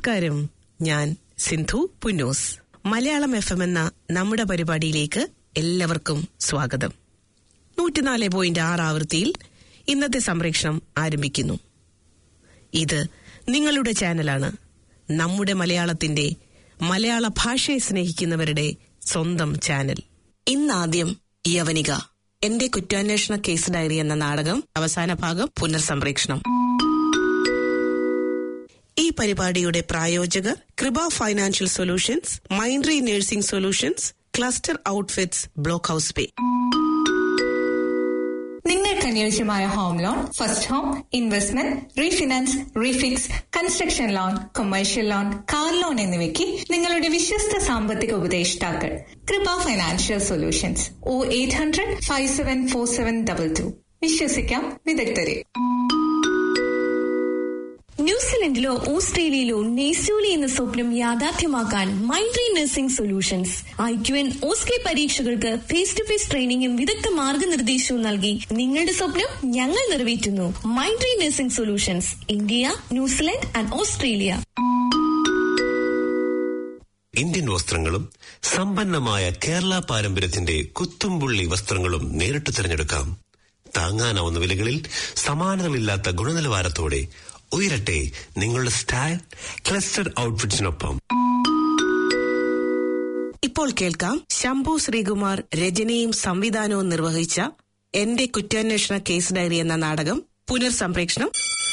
നമസ്കാരം ഞാൻ Sindhu Punnoose Malayalam F M എന്ന നമ്മുടെ പരിപാടിയിലേക്ക് എല്ലാവർക്കും സ്വാഗതം നൂറ്റിനാല് പോയിന്റ് ആറ് ആവൃത്തിയിൽ ഇന്നത്തെ സംപ്രേഷണം ആരംഭിക്കുന്നു ഇത് നിങ്ങളുടെ ചാനലാണ് നമ്മുടെ മലയാളത്തിന്റെ മലയാള ഭാഷയെ സ്നേഹിക്കുന്നവരുടെ സ്വന്തം ചാനൽ ഇന്നാദ്യം യവനിക എന്റെ കുറ്റാന്വേഷണ കേസ് ഡയറി എന്ന നാടകം അവസാന ഭാഗം പുനർസംപ്രേഷണം ഈ പരിപാടിയുടെ പ്രായോജകർ കൃപ ഫൈനാൻഷ്യൽ സൊല്യൂഷൻസ് മൈൻഡ്രി nursing solutions cluster outfits block house Bay നിങ്ങൾക്ക് അനുയോജ്യമായ home loan first home investment refinance refix construction loan commercial loan car loan എന്നിവയ്ക്ക് നിങ്ങളുടെ വിശ്വസ്ത സാമ്പത്തിക ഉപദേഷ്ടാക്കൾ Kripa financial solutions O eight hundred five seven four seven double two വിശ്വസിക്കാം വിദഗ്ധരെ ന്യൂസിലൻഡിലോ ഓസ്ട്രേലിയയിലോ നെയ്സൂലി എന്ന സ്വപ്നം യാഥാർത്ഥ്യമാക്കാൻ മൈൻഡ്രി nursing solutions I Q N OSCE പരീക്ഷകൾക്ക് ഫേസ് ടു ഫേസ് ട്രെയിനിങ്ങും വിദഗ്ധ മാർഗനിർദ്ദേശവും നൽകി നിങ്ങളുടെ സ്വപ്നം ഞങ്ങൾ നിറവേറ്റുന്നു Mindry nursing solutions India New Zealand and Australia Indian വസ്ത്രങ്ങളും സമ്പന്നമായ കേരള പാരമ്പര്യത്തിന്റെ കുത്തുംപുള്ളി വസ്ത്രങ്ങളും നേരിട്ട് തിരഞ്ഞെടുക്കാം താങ്ങാനാവുന്ന വിലകളിൽ സമാനതകളില്ലാത്ത ഗുണനിലവാരത്തോടെ ഉയരട്ടെ നിങ്ങളുടെ സ്റ്റൈൽ ക്ലസ്റ്റർ ഔട്ട്ഫിറ്റ്സിനൊപ്പം ഇപ്പോൾ കേൾക്കാം ശംഭു ശ്രീകുമാർ രചനയും സംവിധാനവും നിർവഹിച്ച എന്റെ കുറ്റാന്വേഷണ കേസ് ഡയറി എന്ന നാടകം പുനർസംപ്രേഷണം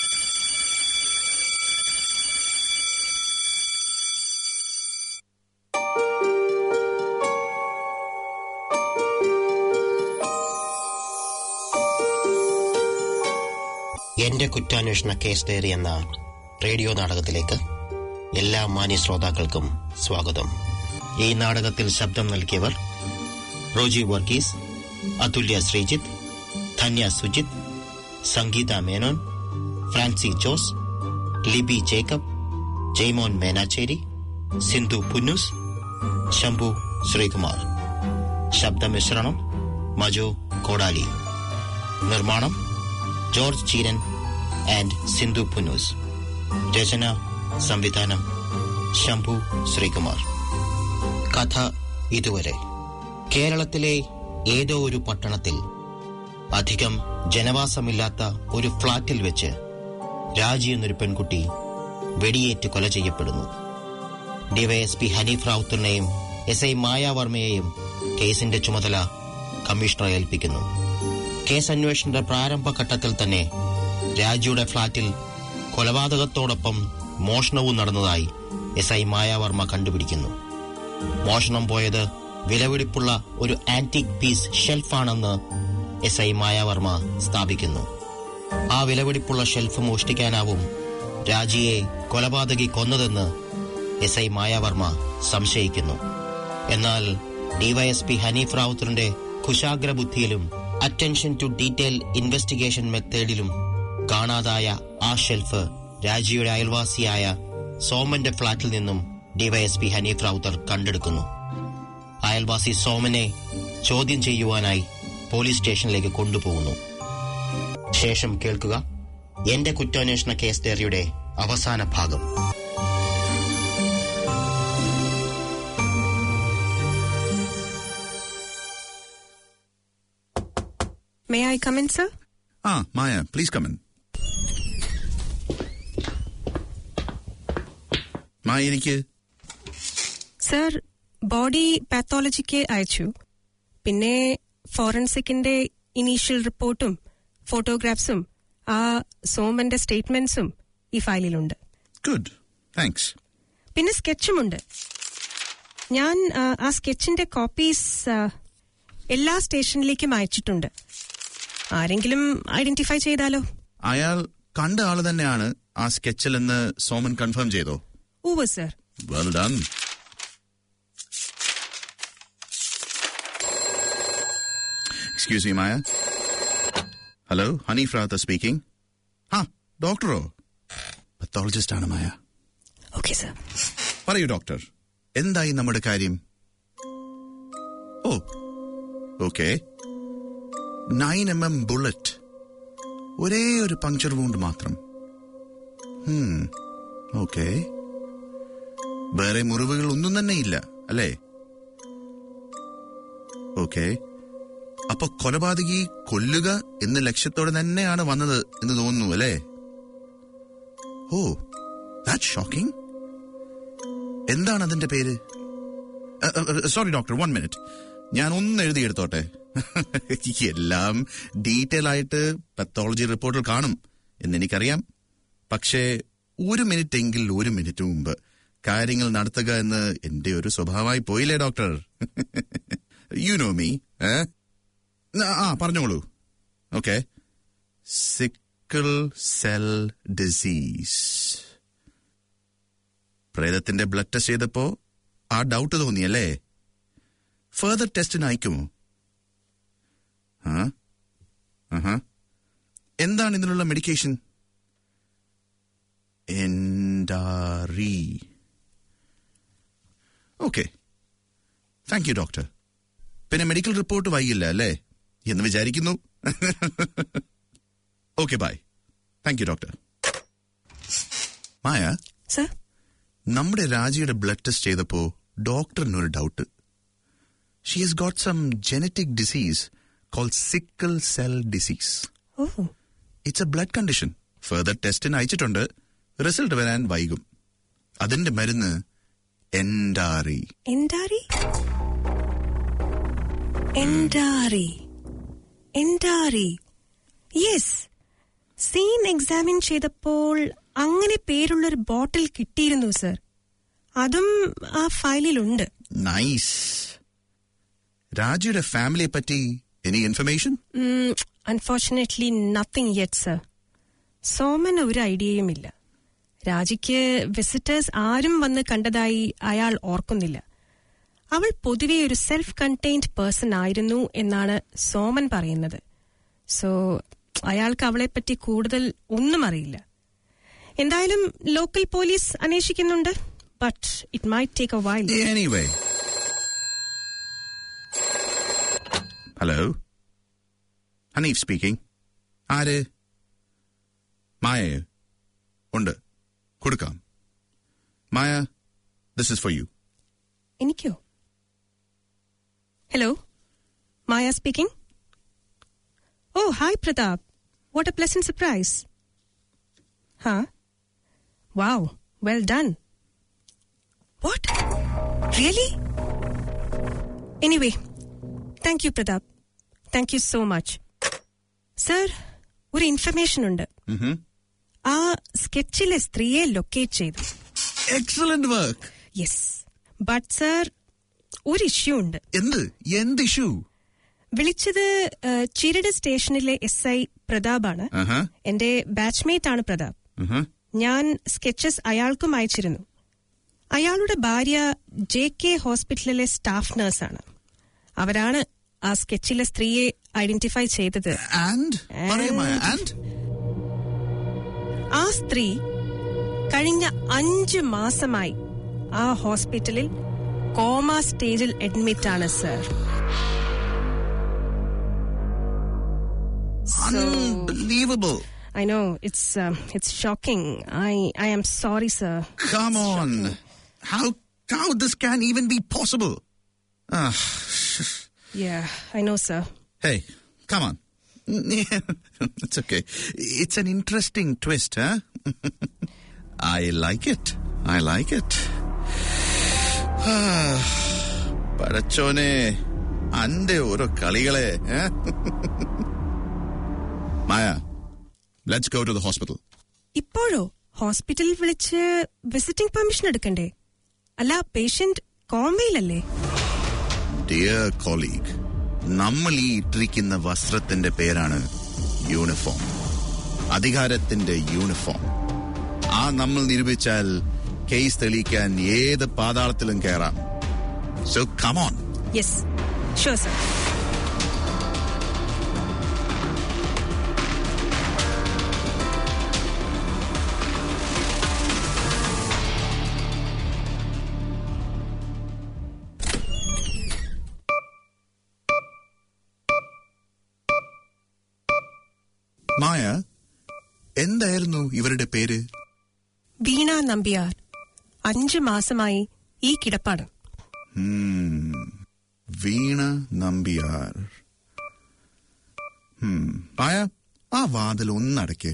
എന്റെ കുറ്റാന്വേഷണ കേസ് ഡയറി എന്ന റേഡിയോ നാടകത്തിലേക്ക് എല്ലാ മാന്യ ശ്രോതാക്കൾക്കും സ്വാഗതം ഈ നാടകത്തിൽ ശബ്ദം നൽകിയവർ റോജി വർഗീസ് അതുല്യ ശ്രീജിത്ത് ധന്യ സുജിത് സംഗീത മേനോൻ ഫ്രാൻസി ജോസ് ലിബി ജേക്കബ് ജെയ്മോൻ മേനാച്ചേരി സിന്ധു പുന്നൂസ് ശംഭു ശ്രീകുമാർ ശബ്ദമിശ്രണം മജു കോടാലി നിർമ്മാണം ജോർജ് ചീരൻ ആൻഡ് സിന്ധു പുന്നൂസ് രചന സംവിധാനം ശംഭു ശ്രീകുമാർ കഥ ഇതുവരെ കേരളത്തിലെ ഏതോ ഒരു പട്ടണത്തിൽ അധികം ജനവാസമില്ലാത്ത ഒരു ഫ്ളാറ്റിൽ വെച്ച് രാജി എന്നൊരു പെൺകുട്ടി വെടിയേറ്റ് കൊല ചെയ്യപ്പെടുന്നു ഡിവൈഎസ്പി ഹനീഫ് റാവുത്തറിനെയും എസ് ഐ മായാവർമ്മയെയും കേസിന്റെ ചുമതല കമ്മീഷണർ ഏൽപ്പിക്കുന്നു കേസ് അന്വേഷണത്തിന്റെ പ്രാരംഭഘട്ടത്തിൽ തന്നെ രാജിയുടെ ഫ്ളാറ്റിൽ കൊലപാതകത്തോടൊപ്പം മോഷണവും നടന്നതായി എസ് ഐ മായാവർമ്മ കണ്ടുപിടിക്കുന്നു മോഷണം പോയത് വിലപിടിപ്പുള്ള ഒരു ആന്റിക് പീസ് ഷെൽഫാണെന്ന് എസ് ഐ മായാവർമ്മ സ്ഥാപിക്കുന്നു ആ വിലപിടിപ്പുള്ള ഷെൽഫ് മോഷ്ടിക്കാനാവും രാജിയെ കൊലപാതകി കൊന്നതെന്ന് എസ് ഐ മായാവർമ്മ സംശയിക്കുന്നു എന്നാൽ ഡിവൈഎസ്പി ഹനീഫ് റാവുത്തറിന്റെ കുശാഗ്ര ബുദ്ധിയിലും അറ്റൻഷൻ ടു ഡീറ്റെയിൽ ഇൻവെസ്റ്റിഗേഷൻ മെത്തേഡിലും കാണാതായ ആ ഷെൽഫ് രാജിയുടെ അയൽവാസിയായ സോമന്റെ ഫ്ളാറ്റിൽ നിന്നും ഡിവൈഎസ്പി ഹനീഫ് റാവുത്തർ കണ്ടെടുക്കുന്നു അയൽവാസി സോമനെ ചോദ്യം ചെയ്യുവാനായി പോലീസ് സ്റ്റേഷനിലേക്ക് കൊണ്ടുപോകുന്നു ശേഷം കേൾക്കുക എന്റെ കുറ്റാന്വേഷണ കേസ് ഡയറിയുടെ അവസാന ഭാഗം May I come in, sir? Ah, Maya, please come in. മായ എനിക്ക് സർ ബോഡി പാത്തോളജിക്ക് അയച്ചു പിന്നെ ഫോറൻസിക്കിന്റെ ഇനീഷ്യൽ റിപ്പോർട്ടും ഫോട്ടോഗ്രാഫ്സും ആ സോമന്റെ സ്റ്റേറ്റ്മെന്റ്സും ഈ ഫയലിലുണ്ട് ഗുഡ് താങ്ക്സ് പിന്നെ സ്കെച്ചുമുണ്ട് ഞാൻ ആ, ആ സ്കെച്ചിന്റെ കോപ്പീസ് ആ, എല്ലാ സ്റ്റേഷനിലേക്കും അയച്ചിട്ടുണ്ട് ആരെങ്കിലും ഐഡന്റിഫൈ ചെയ്താലോ അയാൾ കണ്ട ആള് തന്നെയാണ് ആ സ്കെച്ചിൽ എന്ന് സോമൻ കൺഫേം ചെയ്തോ ഊവ് sir well done excuse me Maya hello Hanif Rawther speaking ആ ഡോക്ടറോ പത്തോളജിസ്റ്റ് ആണ് മായ ഓക്കെ സർ പറയൂ ഡോക്ടർ എന്തായി നമ്മുടെ കാര്യം oh okay nine M M bullet ഒരേ ഒരു പങ്ക്ചർ വൂണ്ട് മാത്രം ഓക്കെ വേറെ മുറിവുകൾ ഒന്നും തന്നെ ഇല്ല അല്ലേ ഓക്കെ അപ്പൊ കൊലപാതകി കൊല്ലുക എന്ന ലക്ഷ്യത്തോടെ തന്നെയാണ് വന്നത് എന്ന് തോന്നുന്നു അല്ലേ ഓ ദാറ്റ് ഷോക്കിംഗ് എന്താണ് അതിന്റെ പേര് സോറി ഡോക്ടർ വൺ മിനിറ്റ് ഞാൻ ഒന്ന് എഴുതിയെടുത്തോട്ടെ എല്ലാം ഡീറ്റെയിൽ ആയിട്ട് പത്തോളജി റിപ്പോർട്ടിൽ കാണും എന്നെനിക്കറിയാം പക്ഷേ ഒരു മിനിറ്റ് എങ്കിൽ ഒരു മിനിറ്റ് മുമ്പ് കാര്യങ്ങൾ നടത്തുക എന്ന് എന്റെ ഒരു സ്വഭാവമായി പോയില്ലേ ഡോക്ടർ യു നോ മീ ആ പറഞ്ഞോളൂ ഓക്കെ സിക്കിൾ സെൽ ഡിസീസ് പ്രേതത്തിന്റെ ബ്ലഡ് ടെസ്റ്റ് ചെയ്തപ്പോ ആ ഡൗട്ട് തോന്നിയല്ലേ ഫർദർ ടെസ്റ്റിന് അയക്കുമോ ആ ആഹാ. എന്താണ് ഇതിനുള്ള medication Endari okay thank you doctor പിന്നെ മെഡിക്കൽ റിപ്പോർട്ട് വൈകില്ല അല്ലേ എന്ന് വിചാരിക്കുന്നു okay bye thank you doctor Maya sir നമ്മുടെ രാജിയുടെ ബ്ലഡ് ടെസ്റ്റ് ചെയ്തപ്പോ ഡോക്ടറിന് ഒരു doubt she has got some genetic disease call sickle cell disease oh it's a blood condition further ടെസ്റ്റിന് അയച്ചിട്ടുണ്ട് റിസൾട്ട് വരാൻ വൈകും അതിന്റെ മരുന്ന് Endari Endari Endari Endari yes seen examine ചെയ്തപ്പോൾ അങ്ങനെ പേരുള്ളൊരു ബോട്ടിൽ കിട്ടിയിരുന്നു സർ അതും ആ ഫയലിലുണ്ട് നൈസ് രാജിയുടെ ഫാമിലിയെ പറ്റി any information unfortunately nothing yet sir Soman ഒരു ഐഡിയയുമില്ല രാജിക്ക് വിസിറ്റേഴ്സ് ആരും വന്ന് കണ്ടതായി അയാൾ ഓർക്കുന്നില്ല അവൾ പൊതുവെ ഒരു സെൽഫ് കണ്ടെയ്ൻഡ് പേഴ്സൺ ആയിരുന്നു എന്നാണ് സോമൻ പറയുന്നത് സോ അയാൾക്ക് അവളെപ്പറ്റി കൂടുതൽ ഒന്നും അറിയില്ല എന്തായാലും ലോക്കൽ പോലീസ് അന്വേഷിക്കുന്നുണ്ട് but it my take a while anyway hello Hanif speaking ആര് മായയോ ഉണ്ട് കൊടുക്കാം Maya this is for you എനിക്കോ hello Maya speaking oh hi Prathap what a pleasant surprise ഹാ wow well done what really anyway thank you Prathap thank you so much sir ഒരു information ഉണ്ട് ആ സ്കെച്ചിലെ സ്ത്രീയെ ലൊക്കേറ്റ് ചെയ്തു excellent work yes but sir ഒരു issue ഉണ്ട് എന്ത് എന്ത് ഇഷ്യൂ വിളിച്ചത് ഏഹ്, ചിരട് സ്റ്റേഷനിലെ എസ് ഐ പ്രതാപാണ് എന്റെ ബാച്ച്മേറ്റ് ആണ് പ്രതാപ് ഞാൻ സ്കെച്ചസ് അയാൾക്കും അയച്ചിരുന്നു അയാളുടെ ഭാര്യ ജെ കെ ഹോസ്പിറ്റലിലെ സ്റ്റാഫ് നഴ്സാണ് അവരാണ് ആ സ്കെച്ചിലെ സ്ത്രീയെ ഐഡന്റിഫൈ ചെയ്തത് ആൻഡ് പറയൂ മായ ആൻഡ് ആ സ്ത്രീ കഴിഞ്ഞ അഞ്ച് മാസമായി ആ ഹോസ്പിറ്റലിൽ കോമ സ്റ്റേജിൽ അഡ്മിറ്റ് ആണ് sir Unbelievable. I know it's um, it's shocking. I I am sorry, sir. Come on. How how this can even be possible? Ah, Yeah, I know, sir. hey, come on. it's okay. It's an interesting twist, huh? I like it. I like it. Ah, പടച്ചോനെ അന്റെ ഓരോ കളികളെ ഏ? Maya let's go to the hospital ഇപ്പോഴോ ഹോസ്പിറ്റലിൽ വിളിച്ച് visiting permission എടുക്കണ്ടേ അല്ല പേഷ്യന്റ് കോമയിലല്ലേ ഡിയർ കോളീഗ് നമ്മൾ ഈ ഇട്ടിരിക്കുന്ന വസ്ത്രത്തിന്റെ പേരാണ് യൂണിഫോം അധികാരത്തിന്റെ യൂണിഫോം ആ നമ്മൾ നിരൂപിച്ചാൽ കേസ് തെളിയിക്കാൻ ഏത് പാതാളത്തിലും കയറാം so come on yes sure sir Maya എന്തായിരുന്നു ഇവരുടെ പേര് വീണ നമ്പ്യാർ അഞ്ചു മാസമായി ഈ കിടപ്പാണ് Hmm. വീണ നമ്പിയാർ Hmm. മായ ആ വാതിൽ ഒന്നടയ്ക്ക്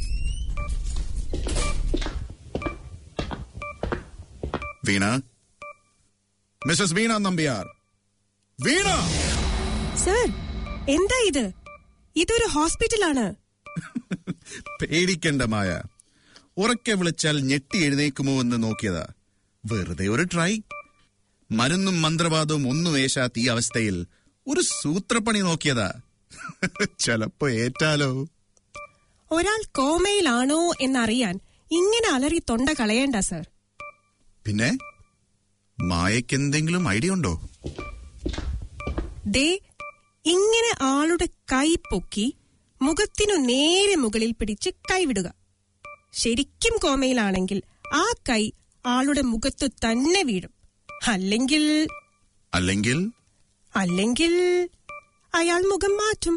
വീണ മിസ്സസ് വീണ നമ്പിയാർ വീണ സർ എന്താ ഇത് ഇതൊരു ഹോസ്പിറ്റലാണ് പേടിക്കണ്ട മായ ഉറക്കെ വിളിച്ചാൽ ഞെട്ടി എഴുന്നേക്കുമോ എന്ന് നോക്കിയതാ വെറുതെ ഒരു ട്രൈ മരുന്നും മന്ത്രവാദവും ഒന്നും ഏശാത്ത ഈ അവസ്ഥയിൽ ഒരു സൂത്രപ്പണി നോക്കിയതാ ചിലപ്പോ ഏറ്റാലോ ഒരാൾ കോമയിലാണോ എന്നറിയാൻ ഇങ്ങനെ അലറി തൊണ്ട കളയണ്ട സർ പിന്നെ മായയ്ക്ക് എന്തെങ്കിലും ഐഡിയ ഉണ്ടോ ദേ ഇങ്ങനെ ആളുടെ കൈ പൊക്കി മുഖത്തിനു നേരെ മുകളിൽ പിടിച്ച് കൈവിടുക ശരിക്കും കോമയിലാണെങ്കിൽ ആ കൈ ആളുടെ മുഖത്തു തന്നെ വീഴും അല്ലെങ്കിൽ അല്ലെങ്കിൽ അല്ലെങ്കിൽ അയാൾ മുഖം മാറ്റും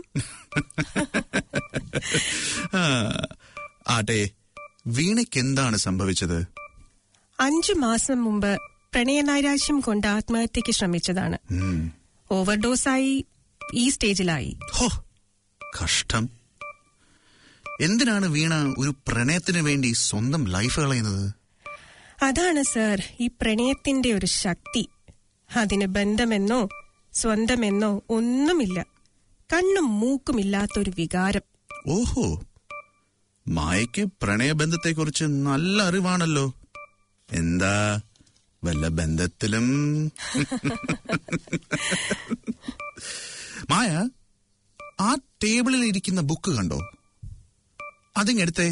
ആ, ആട്ടെ വീണയ്ക്ക് എന്താണ് സംഭവിച്ചത് അഞ്ചു മാസം മുമ്പ് പ്രണയനൈരാശ്യം കൊണ്ട് ആത്മഹത്യക്ക് ശ്രമിച്ചതാണ് ഉം. ഓവർഡോസായി ഈ സ്റ്റേജിലായി ഹോ കഷ്ടം എന്തിനാണ് വീണ ഒരു പ്രണയത്തിന് വേണ്ടി സ്വന്തം ലൈഫ് കളയുന്നത് അതാണ് സർ ഈ പ്രണയത്തിന്റെ ഒരു ശക്തി അതിന് ബന്ധമെന്നോ സ്വന്തമെന്നോ ഒന്നുമില്ല കണ്ണും മൂക്കുമില്ലാത്തൊരു വികാരം ഓഹോ മായയ്ക്ക് പ്രണയബന്ധത്തെക്കുറിച്ച് നല്ല അറിവാണല്ലോ എന്താ വല്ല ബന്ധത്തിലും മായ ആ ടേബിളിൽ ഇരിക്കുന്ന ബുക്ക് കണ്ടോ അതിങ്ങെടുത്തേ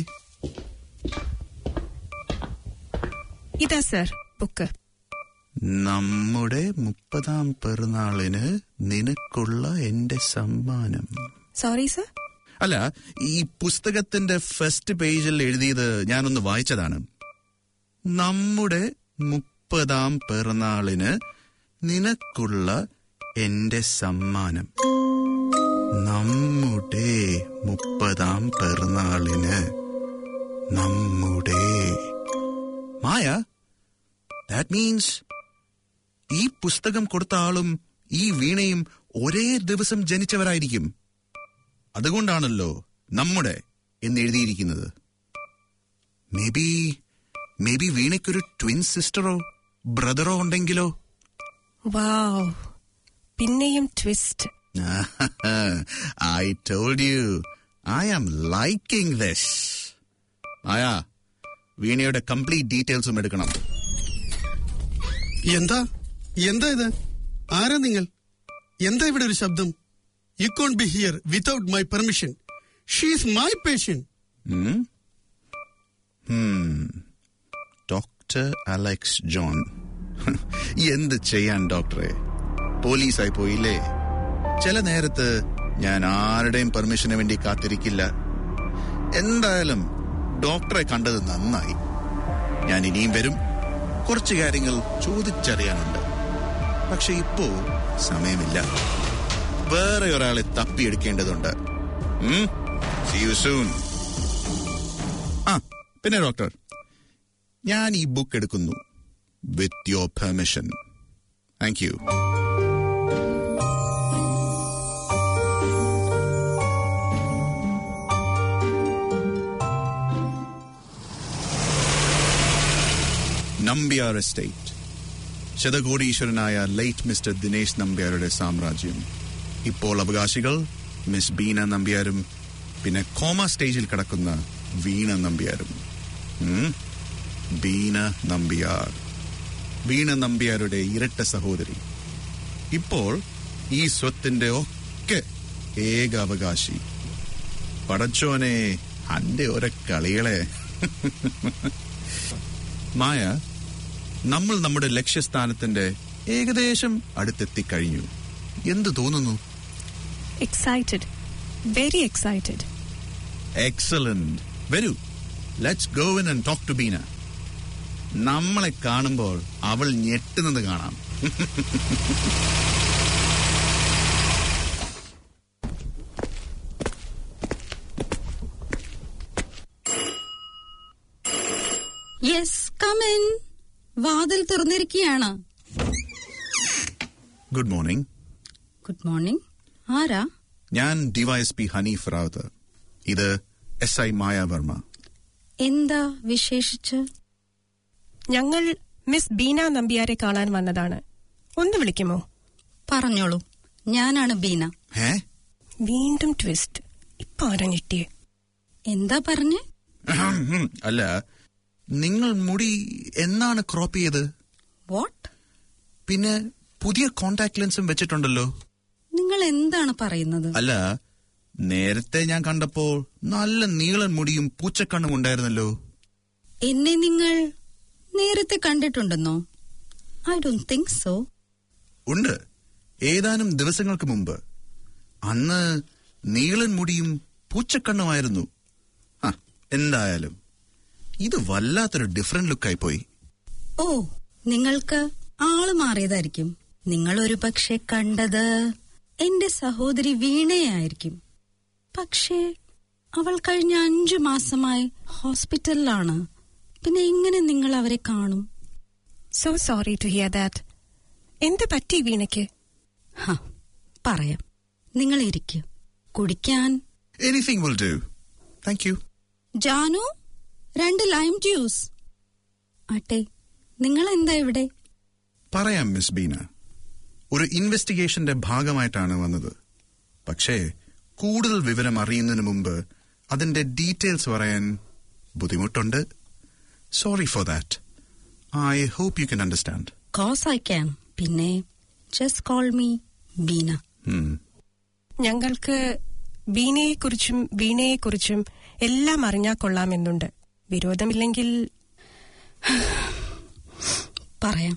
ഇതാ സർ ബുക്ക് നമ്മുടെ മുപ്പതാം പിറന്നാളിന് നിനക്കുള്ള എന്റെ സമ്മാനം സോറി സർ അല്ല ഈ പുസ്തകത്തിന്റെ ഫസ്റ്റ് പേജിൽ എഴുതിയത് ഞാനൊന്ന് വായിച്ചതാണ് നമ്മുടെ മുപ്പതാം പിറന്നാളിന് നിനക്കുള്ള എന്റെ സമ്മാനം നമ്മുടെ മുപ്പതാം പിറന്നാളിന് നമ്മുടെ മായ ദാറ്റ് മീൻസ് ഈ പുസ്തകം കൊടുത്ത ആളും ഈ വീണയും ഒരേ ദിവസം ജനിച്ചവരായിരിക്കും അതുകൊണ്ടാണല്ലോ നമ്മുടെ എന്ന് എഴുതിയിരിക്കുന്നത് മേ ബി മേ ബി വീണയ്ക്കൊരു ട്വിൻ സിസ്റ്ററോ ബ്രദറോ ഉണ്ടെങ്കിലോ വാവ് പിന്നെയും twist I told you I am liking this ആയാ വീണയുടെ കംപ്ലീറ്റ് ഡീറ്റെയിൽസും എടുക്കണം എന്താ എന്താ ഇത് ആരാ നിങ്ങൾ എന്താ ഇവിടെ ഒരു ശബ്ദം you can be here without my permission she's my patient doctor Alex John എന്ത് ചെയ്യാൻ ഡോക്ടറെ പോലീസായി പോയില്ലേ ചില നേരത്ത് ഞാൻ ആരുടെയും പെർമിഷന് വേണ്ടി കാത്തിരിക്കില്ല എന്തായാലും ഡോക്ടറെ കണ്ടത് നന്നായി ഞാൻ ഇനിയും വരും കുറച്ച് കാര്യങ്ങൾ ചോദിച്ചറിയാനുണ്ട് പക്ഷെ ഇപ്പോ സമയമില്ല വേറെ ഒരാളെ തപ്പിയെടുക്കേണ്ടതുണ്ട് ഉം? See you soon. ആ പിന്നെ ഡോക്ടർ ഞാൻ ഈ ബുക്ക് എടുക്കുന്നു with your permission thank you Nambiar estate ശതകോടീശ്വരനായ ലൈറ്റ് മിസ്റ്റർ ദിനേശ് നമ്പ്യാരുടെ സാമ്രാജ്യം ഇപ്പോൾ അവകാശികൾ മിസ് ബീന നമ്പ്യാരും പിന്നെ കോമ സ്റ്റേജിൽ കിടക്കുന്ന വീണ നമ്പ്യാരും ഉം? ബീന നമ്പ്യാർ വീണ നമ്പ്യാരുടെ ഇരട്ട സഹോദരി ഇപ്പോൾ ഈ സ്വത്തിന്റെ ഒക്കെ ഏക അവകാശി പടച്ചോനെ അന്റെ ഒരേ കളികളെ മായ നമ്മൾ നമ്മുടെ ലക്ഷ്യസ്ഥാനത്തിന്റെ ഏകദേശം അടുത്തെത്തിക്കഴിഞ്ഞു എന്ത് തോന്നുന്നു എക്സൈറ്റഡ് വെരി എക്സൈറ്റഡ് എക്സലന്റ് വരൂ let's go in and talk to Beena നമ്മളെ കാണുമ്പോൾ അവൾ ഞെട്ടുന്നത് കാണാം Yes, come in. തുറന്നിരിക്കുകയാണ് ഗുഡ് മോർണിംഗ് ഗുഡ് മോർണിംഗ് ആരാ ഞാൻ ഡിവൈഎസ്പി ഹനീഫ് റാവത്ത് ഇത് എസ് ഐ മായ വർമ്മ എന്താ വിശേഷിച്ച് ഞങ്ങൾ മിസ് ബീന നമ്പ്യാരെ കാണാൻ വന്നതാണ് ഒന്ന് വിളിക്കുമോ പറഞ്ഞോളൂ ഞാനാണ് ബീന ഏ വീണ്ടും ട്വിസ്റ്റ് ഇപ്പൊ ആരാ ഞെട്ടിയേ എന്താ പറഞ്ഞേ അഹം, ഉം. അല്ല നിങ്ങൾ മുടി എന്നാണ് ക്രോപ്പ് ചെയ്ത് വാട്ട് പിന്നെ പുതിയ കോണ്ടാക്ട് ലെൻസും വെച്ചിട്ടുണ്ടല്ലോ നിങ്ങൾ എന്താണ് പറയുന്നത് അല്ല നേരത്തെ ഞാൻ കണ്ടപ്പോൾ നല്ല നീളൻ മുടിയും പൂച്ചക്കണ്ണും ഉണ്ടായിരുന്നല്ലോ എന്നെ നിങ്ങൾ നേരത്തെ കണ്ടിട്ടുണ്ടെന്നോ ഐ ഡോണ്ട് തിങ്ക് സോ ഉണ്ട് ഏതാനും ദിവസങ്ങൾക്ക് മുമ്പ് അന്ന് നീളൻ മുടിയും പൂച്ചക്കണ്ണുമായിരുന്നു ആ എന്തായാലും ഇത് വല്ലാത്തൊരു ഡിഫറെന്റ് ലുക്കായി പോയി ഓ നിങ്ങൾക്ക് ആള് മാറിയതായിരിക്കും നിങ്ങൾ ഒരു പക്ഷെ കണ്ടത് എന്റെ സഹോദരി വീണയായിരിക്കും പക്ഷേ അവൾ കഴിഞ്ഞ അഞ്ചു മാസമായി ഹോസ്പിറ്റലിലാണ് പിന്നെ എങ്ങനെ നിങ്ങൾ അവരെ കാണും so sorry to hear that എന്ത് പറ്റി വീണയ്ക്ക് ഹ, പറയാം നിങ്ങൾ ഇരിക്കൂ കുടിക്കാൻ anything will do thank you Janu രണ്ട് ലൈം ജ്യൂസ് ആട്ടെ നിങ്ങൾ എന്താ ഇവിടെ പറയാം മിസ് ബീന ഒരു ഇൻവെസ്റ്റിഗേഷന്റെ ഭാഗമായിട്ടാണ് വന്നത് പക്ഷേ കൂടുതൽ വിവരം അറിയുന്നതിന് മുമ്പ് അതിന്റെ ഡീറ്റെയിൽസ് പറയാൻ ബുദ്ധിമുട്ടുണ്ട് sorry for that I hope you can understand cause I can പിന്നെ ജസ്റ്റ് കോൾ മീ ബീന ഞങ്ങൾക്ക് ബീനയെക്കുറിച്ചും വീണയെക്കുറിച്ചും എല്ലാം അറിഞ്ഞാൽ കൊള്ളാമെന്നുണ്ട് വിരോധമില്ലെങ്കിൽ പറയാം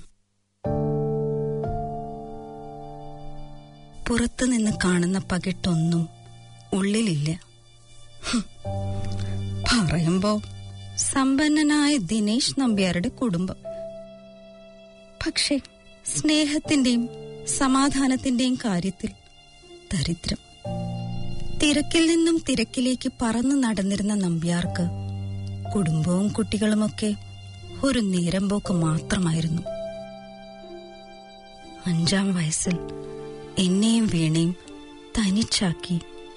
പുറത്തു നിന്ന് കാണുന്ന പകിട്ടൊന്നും ഉള്ളിലില്ല ഹും. പറയുമ്പോ സമ്പന്നനായ ദിനേശ് നമ്പ്യാരുടെ കുടുംബം പക്ഷേ സ്നേഹത്തിന്റെയും സമാധാനത്തിന്റെയും കാര്യത്തിൽ ദരിദ്രം തിരക്കിൽ നിന്നും തിരക്കിലേക്ക് പറന്നു നടന്നിരുന്ന നമ്പ്യാർക്ക് കുടുംബവും കുട്ടികളുമൊക്കെ ഒരു നേരം പോക്ക് മാത്രമായിരുന്നു അഞ്ചാം വയസ്സിൽ എന്നെയും വീണയും തനിച്ചാക്കി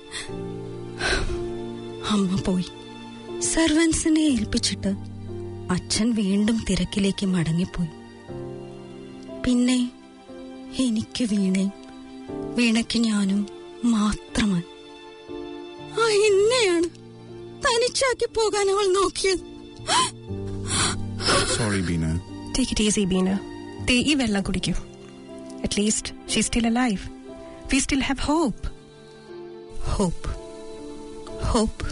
അമ്മ പോയി സർവൻസിനെ ഏൽപ്പിച്ചിട്ട് അച്ഛൻ വീണ്ടും തിരക്കിലേക്ക് മടങ്ങിപ്പോയി പിന്നെ എനിക്ക് വീണയും വീണയ്ക്ക് ഞാനും മാത്രമായി ആ എന്നെയാണ് തനിച്ചാക്കി പോകാൻ അവൾ നോക്കിയത് sorry Beena take it easy Beena ദേ ഈ വെള്ളം കുടിക്കൂ at least she still alive we still have hope hope hope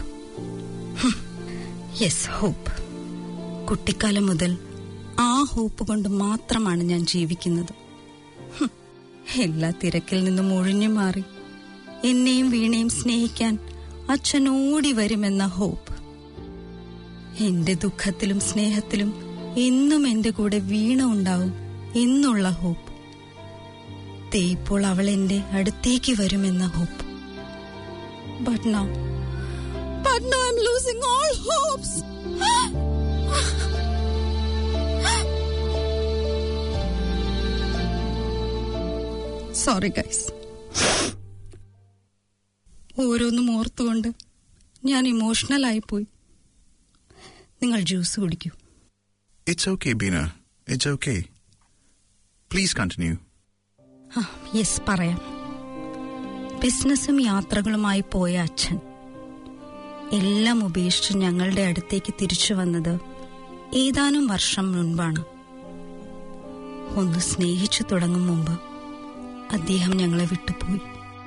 yes hope കുട്ടിക്കാലം മുതൽ ആ ഹോപ്പ് കൊണ്ട് മാത്രമാണ് ഞാൻ ജീവിക്കുന്നത് ഹും, എല്ലാ തിരക്കിൽ നിന്നും ഒഴിഞ്ഞു മാറി എന്നെയും വീണയും സ്നേഹിക്കാൻ അച്ഛൻ ഓടി വരുമെന്ന ഹോപ്പ് എന്റെ ദുഃഖത്തിലും സ്നേഹത്തിലും എന്നും എന്റെ കൂടെ വീണ ഉണ്ടാവും എന്നുള്ള ഹോപ്പ് ദേ ഇപ്പോൾ അവൾ എന്റെ അടുത്തേക്ക് വരുമെന്ന hope but no but no I'm losing all hopes sorry guys ഓരോന്നും ഓർത്തുകൊണ്ട് ഞാൻ ഇമോഷണൽ ആയിപ്പോയി നിങ്ങൾ ജ്യൂസ് കുടിക്കൂ it's okay Beena it's okay please continue yes പറയാം ബിസിനസ്സും യാത്രകളുമായി പോയ അച്ഛൻ എല്ലാം ഉപേക്ഷിച്ച് ഞങ്ങളുടെ അടുത്തേക്ക് തിരിച്ചു വന്നത് ഏതാനും വർഷം മുൻപാണ് ഒന്ന് സ്നേഹിച്ചു തുടങ്ങും മുമ്പ് അദ്ദേഹം ഞങ്ങളെ വിട്ടുപോയി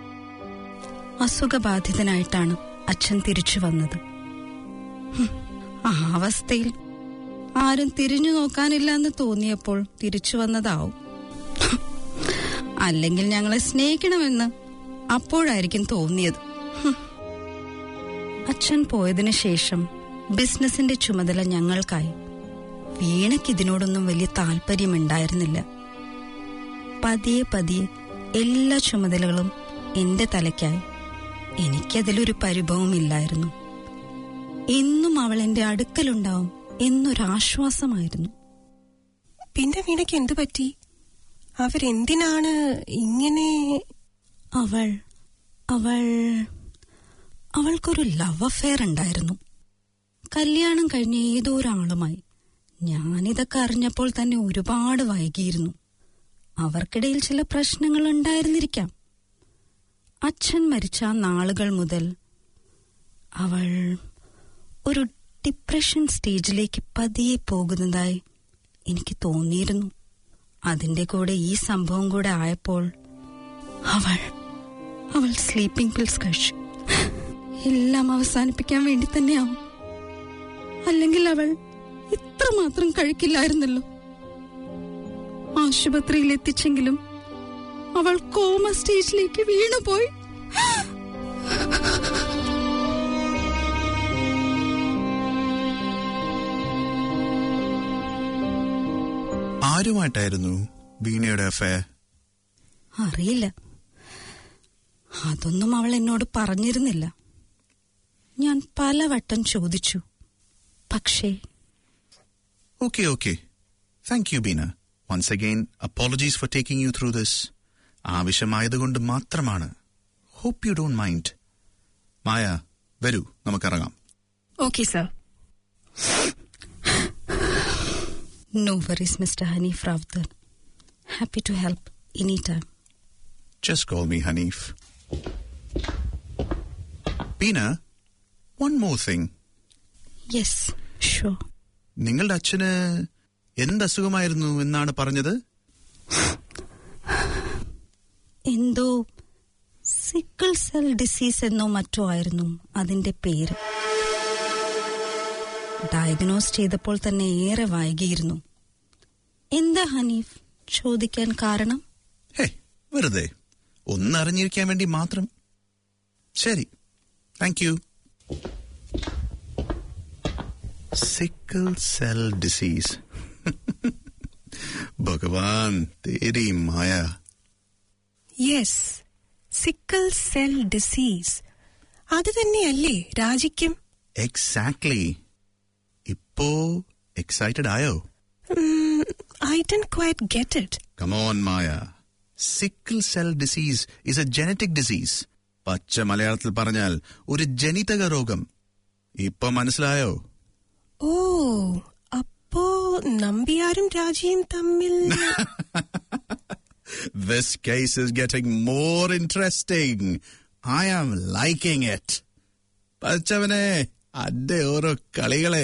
അസുഖബാധിതനായിട്ടാണ് അച്ഛൻ തിരിച്ചു വന്നത് ഹും, ആ അവസ്ഥയിൽ ആരും തിരിഞ്ഞു നോക്കാനില്ല എന്ന് തോന്നിയപ്പോൾ തിരിച്ചു വന്നതാവും അല്ലെങ്കിൽ ഞങ്ങളെ സ്നേഹിക്കണമെന്ന് അപ്പോഴായിരിക്കും തോന്നിയത് ഹും. അച്ഛൻ പോയതിനു ശേഷം ബിസിനസിന്റെ ചുമതല ഞങ്ങൾക്കായി വീണയ്ക്ക് ഇതിനോടൊന്നും വലിയ താല്പര്യമുണ്ടായിരുന്നില്ല പതിയെ പതിയെ എല്ലാ ചുമതലകളും എന്റെ തലയ്ക്കായി എനിക്കതിലൊരു പരിഭവമില്ലായിരുന്നു എന്നും അവൾ എന്റെ അടുക്കലുണ്ടാവും എന്നൊരാശ്വാസമായിരുന്നു പിന്നെ വീണയ്ക്ക് എന്തു പറ്റി അവരെന്തിനാണ് ഇങ്ങനെ അവൾ അവൾ അവൾക്കൊരു ലവ് അഫെയർ ഉണ്ടായിരുന്നു കല്യാണം കഴിഞ്ഞ ഏതോ ഒരാളുമായി ഞാനിതൊക്കെ അറിഞ്ഞപ്പോൾ തന്നെ ഒരുപാട് വൈകിയിരുന്നു അവർക്കിടയിൽ ചില പ്രശ്നങ്ങൾ ഉണ്ടായിരുന്നിരിക്കാം അച്ഛൻ മരിച്ച ആ നാളുകൾ മുതൽ അവൾ ഒരു ഡിപ്രഷൻ സ്റ്റേജിലേക്ക് പതിയെ പോകുന്നതായി എനിക്ക് തോന്നിയിരുന്നു അതിന്റെ കൂടെ ഈ സംഭവം കൂടെ ആയപ്പോൾ അവൾ അവൾ സ്ലീപ്പിംഗ് പിൽസ് കഴിച്ചു എല്ലാം അവസാനിപ്പിക്കാൻ വേണ്ടി തന്നെയാവും അല്ലെങ്കിൽ അവൾ ഇത്രമാത്രം കഴിക്കില്ലായിരുന്നല്ലോ ആശുപത്രിയിൽ എത്തിച്ചെങ്കിലും അവൾ കോമ സ്റ്റേജിലേക്ക് വീണുപോയി ആരുമായിട്ടായിരുന്നു വീണയുടെ അഫയർ അറിയില്ല അതൊന്നും അവൾ എന്നോട് പറഞ്ഞിരുന്നില്ല ഞാൻ പലവട്ടം ചോദിച്ചു പക്ഷേ Okay, okay. Thank you, Bina. Once again, apologies for taking you through this. ആവശ്യമായതുകൊണ്ട് മാത്രമാണ് hope you don't mind Maya വരൂ നമുക്കിറങ്ങാം okay sir no worries Mr Hanif Rawther happy to help any time Just call me Hanif. Bina, one more thing. Yes ഷോ നിങ്ങളുടെ അച്ഛന് എന്ത് അസുഖമായിരുന്നു എന്നാണ് പറഞ്ഞത് എന്തോ സിക്കിൾ സെൽ ഡിസീസ് എന്നോ മറ്റോ ആയിരുന്നു അതിന്റെ പേര് ഡയഗ്നോസ് ചെയ്തപ്പോൾ തന്നെ ഏറെ വൈകിയിരുന്നു എന്താ ഹനീഫ് ചോദിക്കാൻ കാരണം ഹേ വെറുതെ ഒന്ന് അറിഞ്ഞിരിക്കാൻ വേണ്ടി മാത്രം ശരി thank you sickle cell disease ഭഗവാൻ തേരി Maya yes sickle cell disease അത് തന്നെയല്ലേ രാജിക്കും എക്സാക്ട്ലി ഇപ്പോ എക്സൈറ്റഡ് ആയോ I don't quite get it Come on, Maya. Sickle cell disease is a genetic disease. പച്ച മലയാളത്തിൽ പറഞ്ഞാൽ ഒരു ജനിതക രോഗം ഇപ്പൊ മനസ്സിലായോ ഓ അപ്പോ നമ്പിയാരും രാജിയും തമ്മിൽ This case is getting more interesting. I am liking it. പച്ചവനെ അന്റെ ഓരോ കളികളെ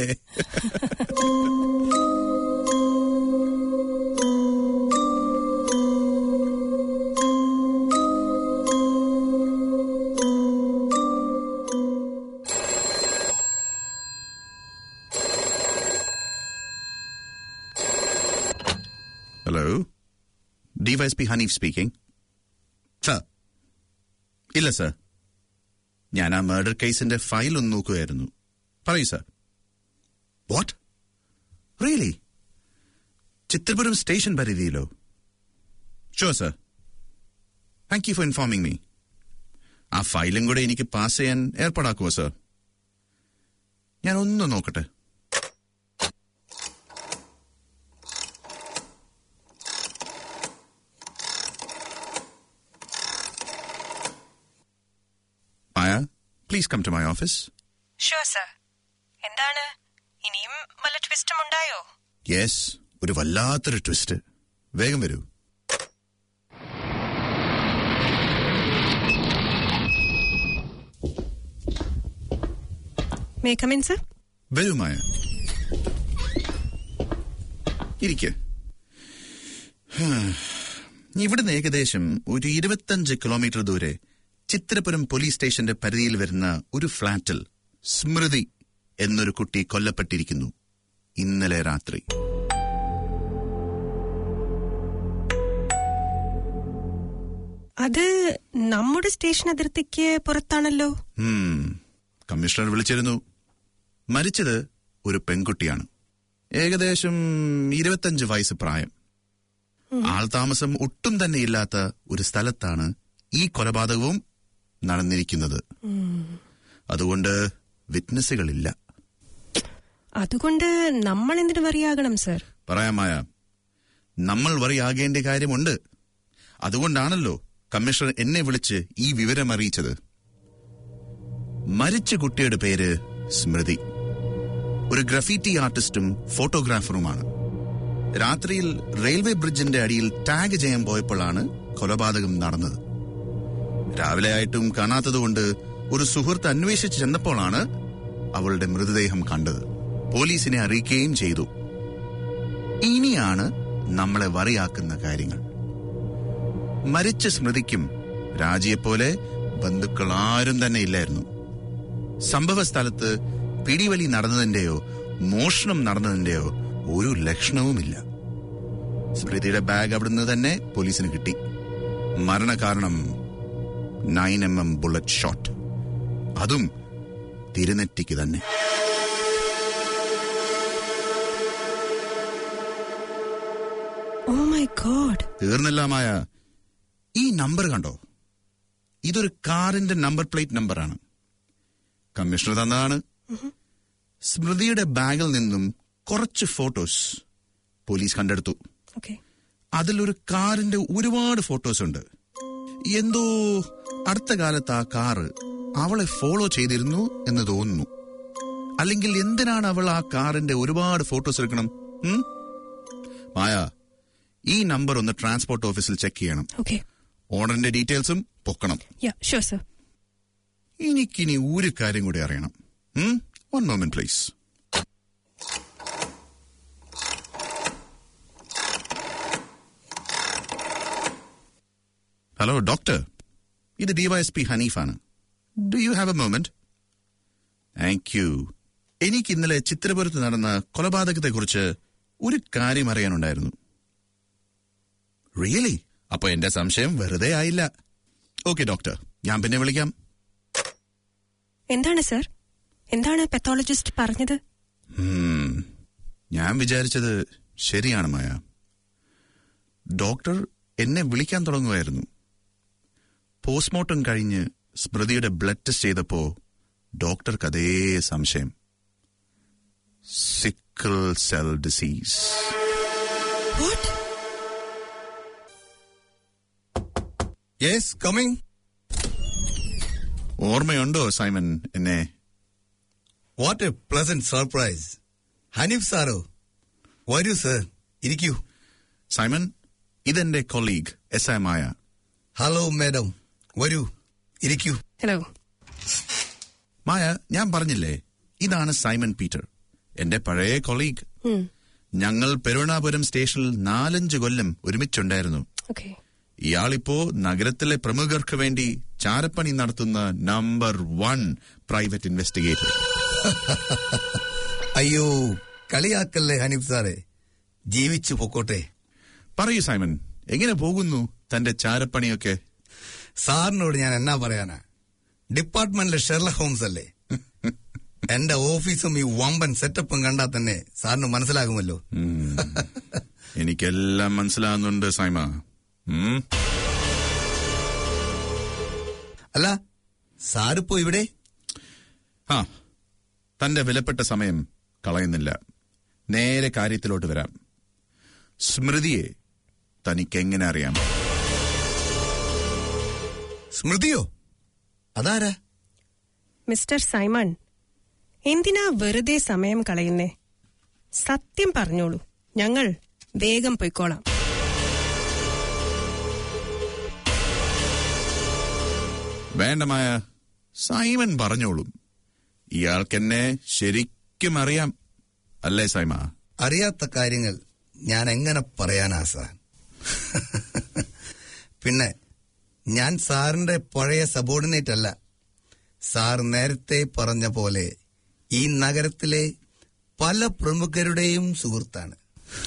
hello DYSP Hanif speaking sir ഇല്ല സർ ഞാൻ ആ മർഡർ കേസിന്റെ ഫയൽ ഒന്ന് നോക്കുകയായിരുന്നു പറയൂ sir what really Chithrapuram station പരിധിയിലോ sure sir thank you for informing me ആ ഫയലും കൂടെ എനിക്ക് പാസ് ചെയ്യാൻ ഏർപ്പാടാക്കുമോ സർ ഞാൻ ഒന്ന് നോക്കട്ടെ Maya please come to my office sure sir എന്താണ് ഇനിയും വല്ല ട്വിസ്റ്റും ഉണ്ടായോ യെസ് ഒരു വല്ലാത്തൊരു ട്വിസ്റ്റ് വേഗം വരൂ മേ കമിൻ സർ വരൂ മായ ഇരിക്കെ ഇവിടുന്ന് ഏകദേശം ഒരു ഇരുപത്തഞ്ച് കിലോമീറ്റർ ദൂരെ ചിത്രപുരം പോലീസ് സ്റ്റേഷന്റെ പരിധിയിൽ വരുന്ന ഒരു ഫ്ളാറ്റിൽ സ്മൃതി എന്നൊരു കുട്ടി കൊല്ലപ്പെട്ടിരിക്കുന്നു ഇന്നലെ രാത്രി അത് നമ്മുടെ സ്റ്റേഷൻ അതിർത്തിക്ക് പുറത്താണല്ലോ ഉം, കമ്മീഷണർ വിളിച്ചിരുന്നു മരിച്ചത് ഒരു പെൺകുട്ടിയാണ് ഏകദേശം ഇരുപത്തഞ്ച് വയസ്സ് പ്രായം ആൾതാമസം ഒട്ടും തന്നെ ഇല്ലാത്ത ഒരു സ്ഥലത്താണ് ഈ കൊലപാതകവും നടന്നിരിക്കുന്നത് അതുകൊണ്ട് വിറ്റ്നസ്സുകളില്ല അതുകൊണ്ട് നമ്മൾ എന്തിനു വറിയാകണം സർ പറയാമായ നമ്മൾ വറിയാകേണ്ട കാര്യമുണ്ട് അതുകൊണ്ടാണല്ലോ കമ്മീഷണർ എന്നെ വിളിച്ച് ഈ വിവരം അറിയിച്ചത് മരിച്ച കുട്ടിയുടെ പേര് സ്മൃതി ഒരു ഗ്രഫീറ്റി ആർട്ടിസ്റ്റും ഫോട്ടോഗ്രാഫറുമാണ് രാത്രിയിൽ റെയിൽവേ ബ്രിഡ്ജിന്റെ അടിയിൽ ടാഗ് ചെയ്യാൻ പോയപ്പോഴാണ് കൊലപാതകം നടന്നത് രാവിലെ ആയിട്ടും കാണാത്തതുകൊണ്ട് ഒരു സുഹൃത്ത് അന്വേഷിച്ച് ചെന്നപ്പോഴാണ് അവളുടെ മൃതദേഹം കണ്ടത് പോലീസിനെ അറിയിക്കുകയും ചെയ്തു ഇനിയാണ് നമ്മളെ വറിയാക്കുന്ന കാര്യങ്ങൾ മരിച്ച സ്മൃതിക്കും രാജിയെപ്പോലെ ബന്ധുക്കൾ ആരും തന്നെ ഇല്ലായിരുന്നു സംഭവ സ്ഥലത്ത് പിടിവലി നടന്നതിന്റെയോ മോഷണം നടന്നതിന്റെയോ ഒരു ലക്ഷണവുമില്ല സ്മൃതിയുടെ ബാഗ് അവിടുന്ന് തന്നെ പോലീസിന് കിട്ടി മരണകാരണം nine M M bullet shot അതും തിരുനെറ്റിക്ക് തന്നെ ഓ മൈ ഗോഡ് തീർന്നില്ല മായ ഈ നമ്പർ കണ്ടോ ഇതൊരു കാറിന്റെ നമ്പർ പ്ലേറ്റ് നമ്പറാണ് കമ്മീഷണർ തന്നതാണ് സ്മൃതിയുടെ ബാഗിൽ നിന്നും കുറച്ച് ഫോട്ടോസ് പോലീസ് കണ്ടെടുത്തു ഓക്കെ അതിലൊരു കാറിന്റെ ഒരുപാട് ഫോട്ടോസ് ഉണ്ട് എന്തോ അടുത്ത കാലത്ത് ആ കാറ് അവളെ ഫോളോ ചെയ്തിരുന്നു എന്ന് തോന്നുന്നു അല്ലെങ്കിൽ എന്തിനാണ് അവൾ ആ കാറിന്റെ ഒരുപാട് ഫോട്ടോസ് എടുക്കണം ഉം? മായ ഈ നമ്പർ ഒന്ന് ട്രാൻസ്പോർട്ട് ഓഫീസിൽ ചെക്ക് ചെയ്യണം ഓക്കെ ഓണറിന്റെ ഡീറ്റെയിൽസും പൊക്കണം യാ ഷുവർ സർ എനിക്കിനി ഒരു കാര്യം കൂടി അറിയണം one moment please hello doctor ഇത് ഡിവൈഎസ്പി ഹനീഫാണ് do you have a moment thank you എനിക്ക് ഇന്നലെ ചിത്രപുരത്ത് നടന്ന കൊലപാതകത്തെക്കുറിച്ച് ഒരു കാര്യം അറിയാനുണ്ടായിരുന്നു റിയലി അപ്പൊ എന്റെ സംശയം വെറുതെ ആയില്ല ഓക്കെ ഡോക്ടർ ഞാൻ പിന്നെ വിളിക്കാം എന്താണ് സർ എന്താണ് പെത്തോളജിസ്റ്റ് പറഞ്ഞത് ഉം, ഞാൻ വിചാരിച്ചത് ശരിയാണ് മായ ഡോക്ടർ എന്നെ വിളിക്കാൻ തുടങ്ങുമായിരുന്നു പോസ്റ്റ്മോർട്ടം കഴിഞ്ഞ് സ്മൃതിയുടെ ബ്ലഡ് ടെസ്റ്റ് ചെയ്തപ്പോ ഡോക്ടർക്ക് അതേ സംശയം sickle cell disease what yes coming ഓർമ്മയുണ്ടോ സൈമൻ എന്നെ what a pleasant surprise Hanif സാറോ വരൂ സർ ഇരിക്കൂ സൈമൺ ഇതെന്റെ colleague S I Maya hello madam വരൂ ഇരിക്കൂ ഹലോ മായ ഞാൻ പറഞ്ഞില്ലേ ഇതാണ് സൈമൺ പീറ്റർ എന്റെ പഴയ കൊളീഗ് ഞങ്ങൾ പെരുവണാപുരം സ്റ്റേഷനിൽ നാലഞ്ച് കൊല്ലം ഒരുമിച്ചുണ്ടായിരുന്നു ഓക്കെ ഇയാളിപ്പോ നഗരത്തിലെ പ്രമുഖർക്ക് വേണ്ടി ചാരപ്പണി നടത്തുന്ന നമ്പർ വൺ പ്രൈവറ്റ് ഇൻവെസ്റ്റിഗേറ്റർ അയ്യോ കളിയാക്കല്ലേ ഹനീഫ് സാറേ ജീവിച്ചു പൊക്കോട്ടെ പറയൂ സൈമൺ എങ്ങനെ പോകുന്നു തന്റെ ചാരപ്പണിയൊക്കെ സാറിനോട് ഞാൻ എന്നാ പറയാനാ ഡിപ്പാർട്ട്മെന്റിലെ ഷെർല ഹോംസ് അല്ലേ എന്റെ ഓഫീസും ഈ വമ്പൻ സെറ്റപ്പും കണ്ടാൽ തന്നെ സാറിന് മനസ്സിലാകുമല്ലോ എനിക്കെല്ലാം മനസ്സിലാകുന്നുണ്ട് സൈമ ഉം. അല്ല സാറിപ്പോ ഇവിടെ ആ തന്റെ വിലപ്പെട്ട സമയം കളയുന്നില്ല നേരെ കാര്യത്തിലോട്ട് വരാം സ്മൃതിയെ തനിക്കെങ്ങനെ അറിയാം സ്മൃതിയോ അതാരാ മിസ്റ്റർ സൈമൺ എന്തിനാ വെറുതെ സമയം കളയുന്നേ സത്യം പറഞ്ഞോളൂ ഞങ്ങൾ വേഗം പൊയ്ക്കോളാം വേണ്ടമായ സൈമൺ പറഞ്ഞോളും ഇയാൾക്കെന്നെ ശരിക്കും അറിയാം അല്ലേ സൈമ അറിയാത്ത കാര്യങ്ങൾ ഞാൻ എങ്ങനെ പറയാനാ സാർ പിന്നെ ഞാൻ സാറിന്റെ പഴയ സബോർഡിനേറ്റ് അല്ല സാർ നേരത്തെ പറഞ്ഞ പോലെ ഈ നഗരത്തിലെ പല പ്രമുഖരുടെയും സുഹൃത്താണ്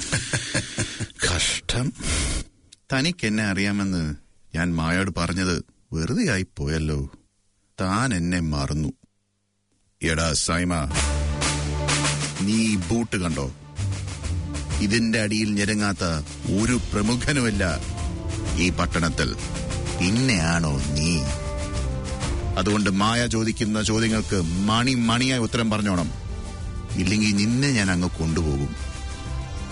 കഷ്ടം തനിക്കെന്നെ അറിയാമെന്ന് ഞാൻ മായോട് പറഞ്ഞത് വെറുതെ ആയി പോയല്ലോ താൻ എന്നെ മറന്നു എടാ സൈമ നീ ഈ ബൂട്ട് കണ്ടോ ഇതിന്റെ അടിയിൽ ഞെരങ്ങാത്ത ഒരു പ്രമുഖനുമില്ല ഈ പട്ടണത്തിൽ പിന്നെയാണോ നീ അതുകൊണ്ട് മായ ചോദിക്കുന്ന ചോദ്യങ്ങൾക്ക് മണി മണിയായി ഉത്തരം പറഞ്ഞോണം ഇല്ലെങ്കിൽ നിന്നെ ഞാൻ അങ്ങ് കൊണ്ടുപോകും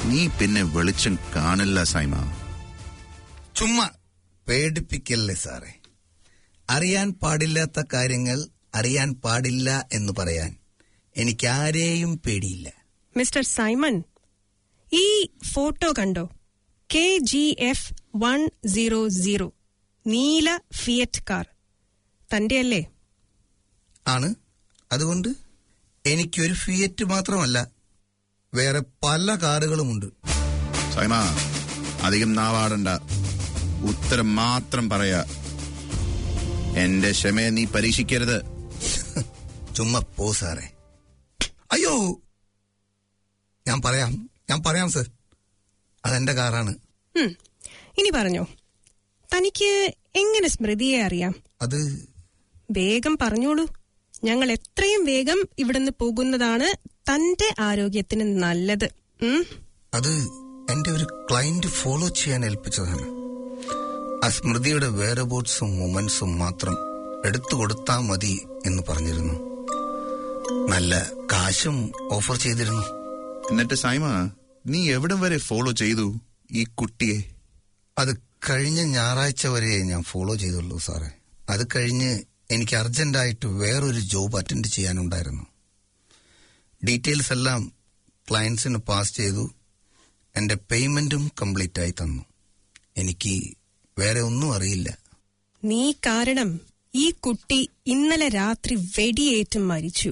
നീ പിന്നെ വെളിച്ചം കാണില്ല സൈമ ചുമ്മാ പേടിപ്പിക്കല്ലേ സാറേ അറിയാൻ പാടില്ലാത്ത കാര്യങ്ങൾ അറിയാൻ പാടില്ല എന്ന് പറയാൻ എനിക്കാരെയും പേടിയില്ല മിസ്റ്റർ സൈമൺ ഈ ഫോട്ടോ കണ്ടോ K G F one zero zero നീല ഫിയറ്റ് കാർ തന്റെ അല്ലേ ആണ് അതുകൊണ്ട് എനിക്കൊരു ഫിയറ്റ് മാത്രമല്ല വേറെ പല കാറുകളുമുണ്ട് സൈമ അധികം നാവാടണ്ട ഉത്തരം മാത്രം പറയാ എന്റെ ക്ഷമയെ നീ പരീക്ഷിക്കരുത് ചുമ്മാ പോ സാറേ അയ്യോ ഞാൻ പറയാം ഞാൻ പറയാം സർ അതെന്റെ കാറാണ് ഉം. ഇനി പറഞ്ഞോ തനിക്ക് എങ്ങനെ സ്മൃതിയെ അറിയാം അത് വേഗം പറഞ്ഞോളൂ ഞങ്ങൾ എത്രയും വേഗം ഇവിടുന്ന് പോകുന്നതാണ് തന്റെ ആരോഗ്യത്തിന് നല്ലത് ഉം. അത് എന്റെ ഒരു ക്ലയന്റ് ഫോളോ ചെയ്യാൻ ഏൽപ്പിച്ചതാണ് ആ സ്മൃതിയുടെ വേറെ ബോട്ട്സും മൊമെന്റ്സും മാത്രം എടുത്തു കൊടുത്താൽ മതി എന്ന് പറഞ്ഞിരുന്നു നല്ല കാശും ഓഫർ ചെയ്തിരുന്നു എന്നിട്ട് സൈമ നീ എവിടം വരെ ഫോളോ ചെയ്തു ഈ കുട്ടിയെ അത് കഴിഞ്ഞ ഞായറാഴ്ച വരെ ഞാൻ ഫോളോ ചെയ്തുള്ളൂ സാറേ അത് കഴിഞ്ഞ് എനിക്ക് അർജന്റായിട്ട് വേറൊരു ജോബ് അറ്റൻഡ് ചെയ്യാനുണ്ടായിരുന്നു ഡീറ്റെയിൽസ് എല്ലാം ക്ലയൻസിന് പാസ് ചെയ്തു എന്റെ പേയ്മെന്റും കംപ്ലീറ്റ് ആയി തന്നു എനിക്ക് വേറെ ഒന്നും അറിയില്ല നീ കാരണം ഈ കുട്ടി ഇന്നലെ രാത്രി വെടിയേറ്റ് മരിച്ചു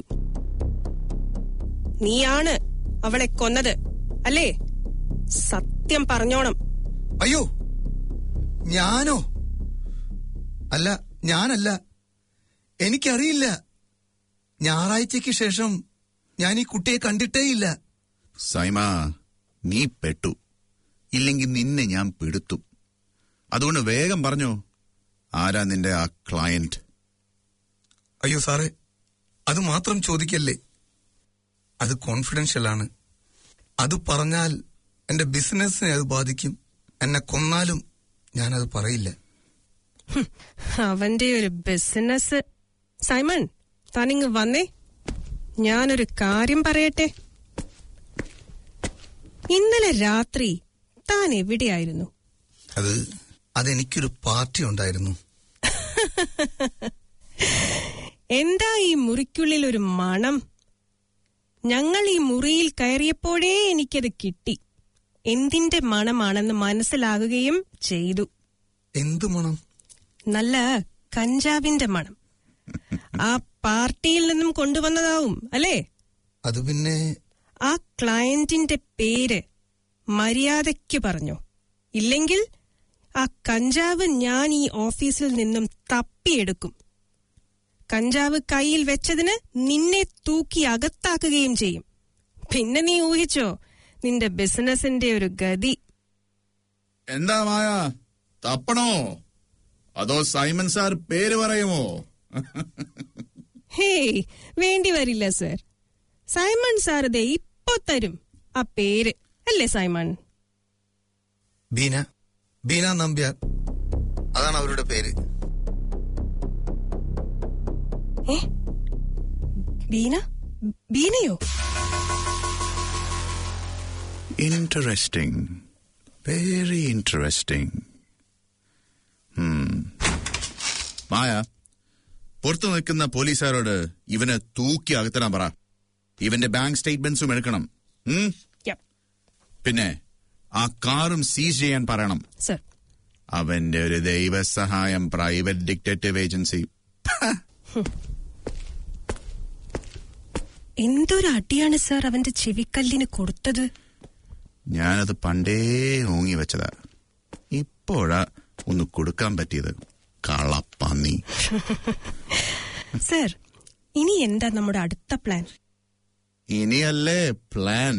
നീയാണ് അവളെ കൊന്നത് അല്ലേ സത്യം പറഞ്ഞോണം അയ്യോ ഞാനോ അല്ല ഞാനല്ല എനിക്കറിയില്ല ഞായറാഴ്ചയ്ക്ക് ശേഷം ഞാൻ ഈ കുട്ടിയെ കണ്ടിട്ടേയില്ല സൈമ നീ പെട്ടു ഇല്ലെങ്കിൽ നിന്നെ ഞാൻ പിടുത്തും അതുകൊണ്ട് വേഗം പറഞ്ഞോ ആരാ നിന്റെ ആ ക്ലയന്റ് അയ്യോ സാറേ അത് മാത്രം ചോദിക്കല്ലേ അത് കോൺഫിഡൻഷ്യൽ ആണ് അത് പറഞ്ഞാൽ എന്റെ ബിസിനസ്സിനെ അത് ബാധിക്കും എന്നെ കൊന്നാലും ഞാനത് പറയില്ല ഹും, അവന്റെ ഒരു ബിസിനസ് സൈമൺ താനിങ് വന്നേ ഞാനൊരു കാര്യം പറയട്ടെ ഇന്നലെ രാത്രി താൻ എവിടെയായിരുന്നു അത് അതെനിക്കൊരു പാർട്ടി ഉണ്ടായിരുന്നു എന്താ ഈ മുറിക്കുള്ളിൽ ഒരു മണം ഞങ്ങൾ ഈ മുറിയിൽ കയറിയപ്പോഴേ എനിക്കത് കിട്ടി എന്തിന്റെ മണമാണെന്ന് മനസ്സിലാകുകയും ചെയ്തു എന്തു മണം നല്ല കഞ്ചാവിന്റെ മണം ആ പാർട്ടിയിൽ നിന്നും കൊണ്ടുവന്നതാവും അല്ലേ അത് പിന്നെ ആ ക്ലയന്റിന്റെ പേര് മര്യാദയ്ക്ക് പറഞ്ഞോ ഇല്ലെങ്കിൽ ആ കഞ്ചാവ് ഞാൻ ഈ ഓഫീസിൽ നിന്നും തപ്പിയെടുക്കും കഞ്ചാവ് കയ്യിൽ വെച്ചതിന് നിന്നെ തൂക്കി അകത്താക്കുകയും ചെയ്യും പിന്നെ നീ ഊഹിച്ചോ നിന്റെ ബിസിനസിന്റെ ഒരു ഗതി എന്താ മായ തപ്പണോ അതോ സൈമൺ സാർ പേര് പറയുമോ ഹേയ് വേണ്ടി വരില്ല സർ സൈമൺ സാർ ദേ ഇപ്പൊ തരും ആ പേര് അല്ലേ സൈമൺ ബീന ബീന നമ്പ്യാർ അതാണ് അവരുടെ പേര് ഏ ബീന ബീനയോ ഇൻട്രസ്റ്റിംഗ് വെരി ഇൻട്രസ്റ്റിംഗ് മായ പുറത്തു നിൽക്കുന്ന പോലീസുകാരോട് ഇവനെ തൂക്കി അകത്തിടാൻ പറ ഇവന്റെ ബാങ്ക് സ്റ്റേറ്റ്മെന്റ്സും എടുക്കണം ഉം? Yep. പിന്നെ ആ കാറും സീസ് ചെയ്യാൻ പറയണം സർ അവന്റെ ഒരു ദൈവസഹായം പ്രൈവറ്റ് ഡിക്റ്റേറ്റീവ് ഏജൻസി എന്തൊരു അടിയാണ് സർ അവന്റെ ചെവിക്കല്ലിന് കൊടുത്തത് ഞാനത് പണ്ടേ ഓങ്ങി വെച്ചതാ ഇപ്പോഴാ ഒന്ന് കൊടുക്കാൻ പറ്റിയത് കളപ്പന്നി സർ ഇനി എന്താ നമ്മുടെ അടുത്ത പ്ലാൻ ഇനിയല്ലേ plan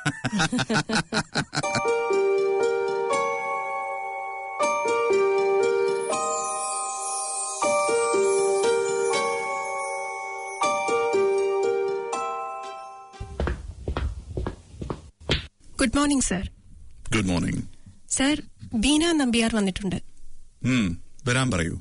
good morning sir good morning sir Beena Nambiar വന്നിട്ടുണ്ട് ഉം, വരാൻ പറയൂ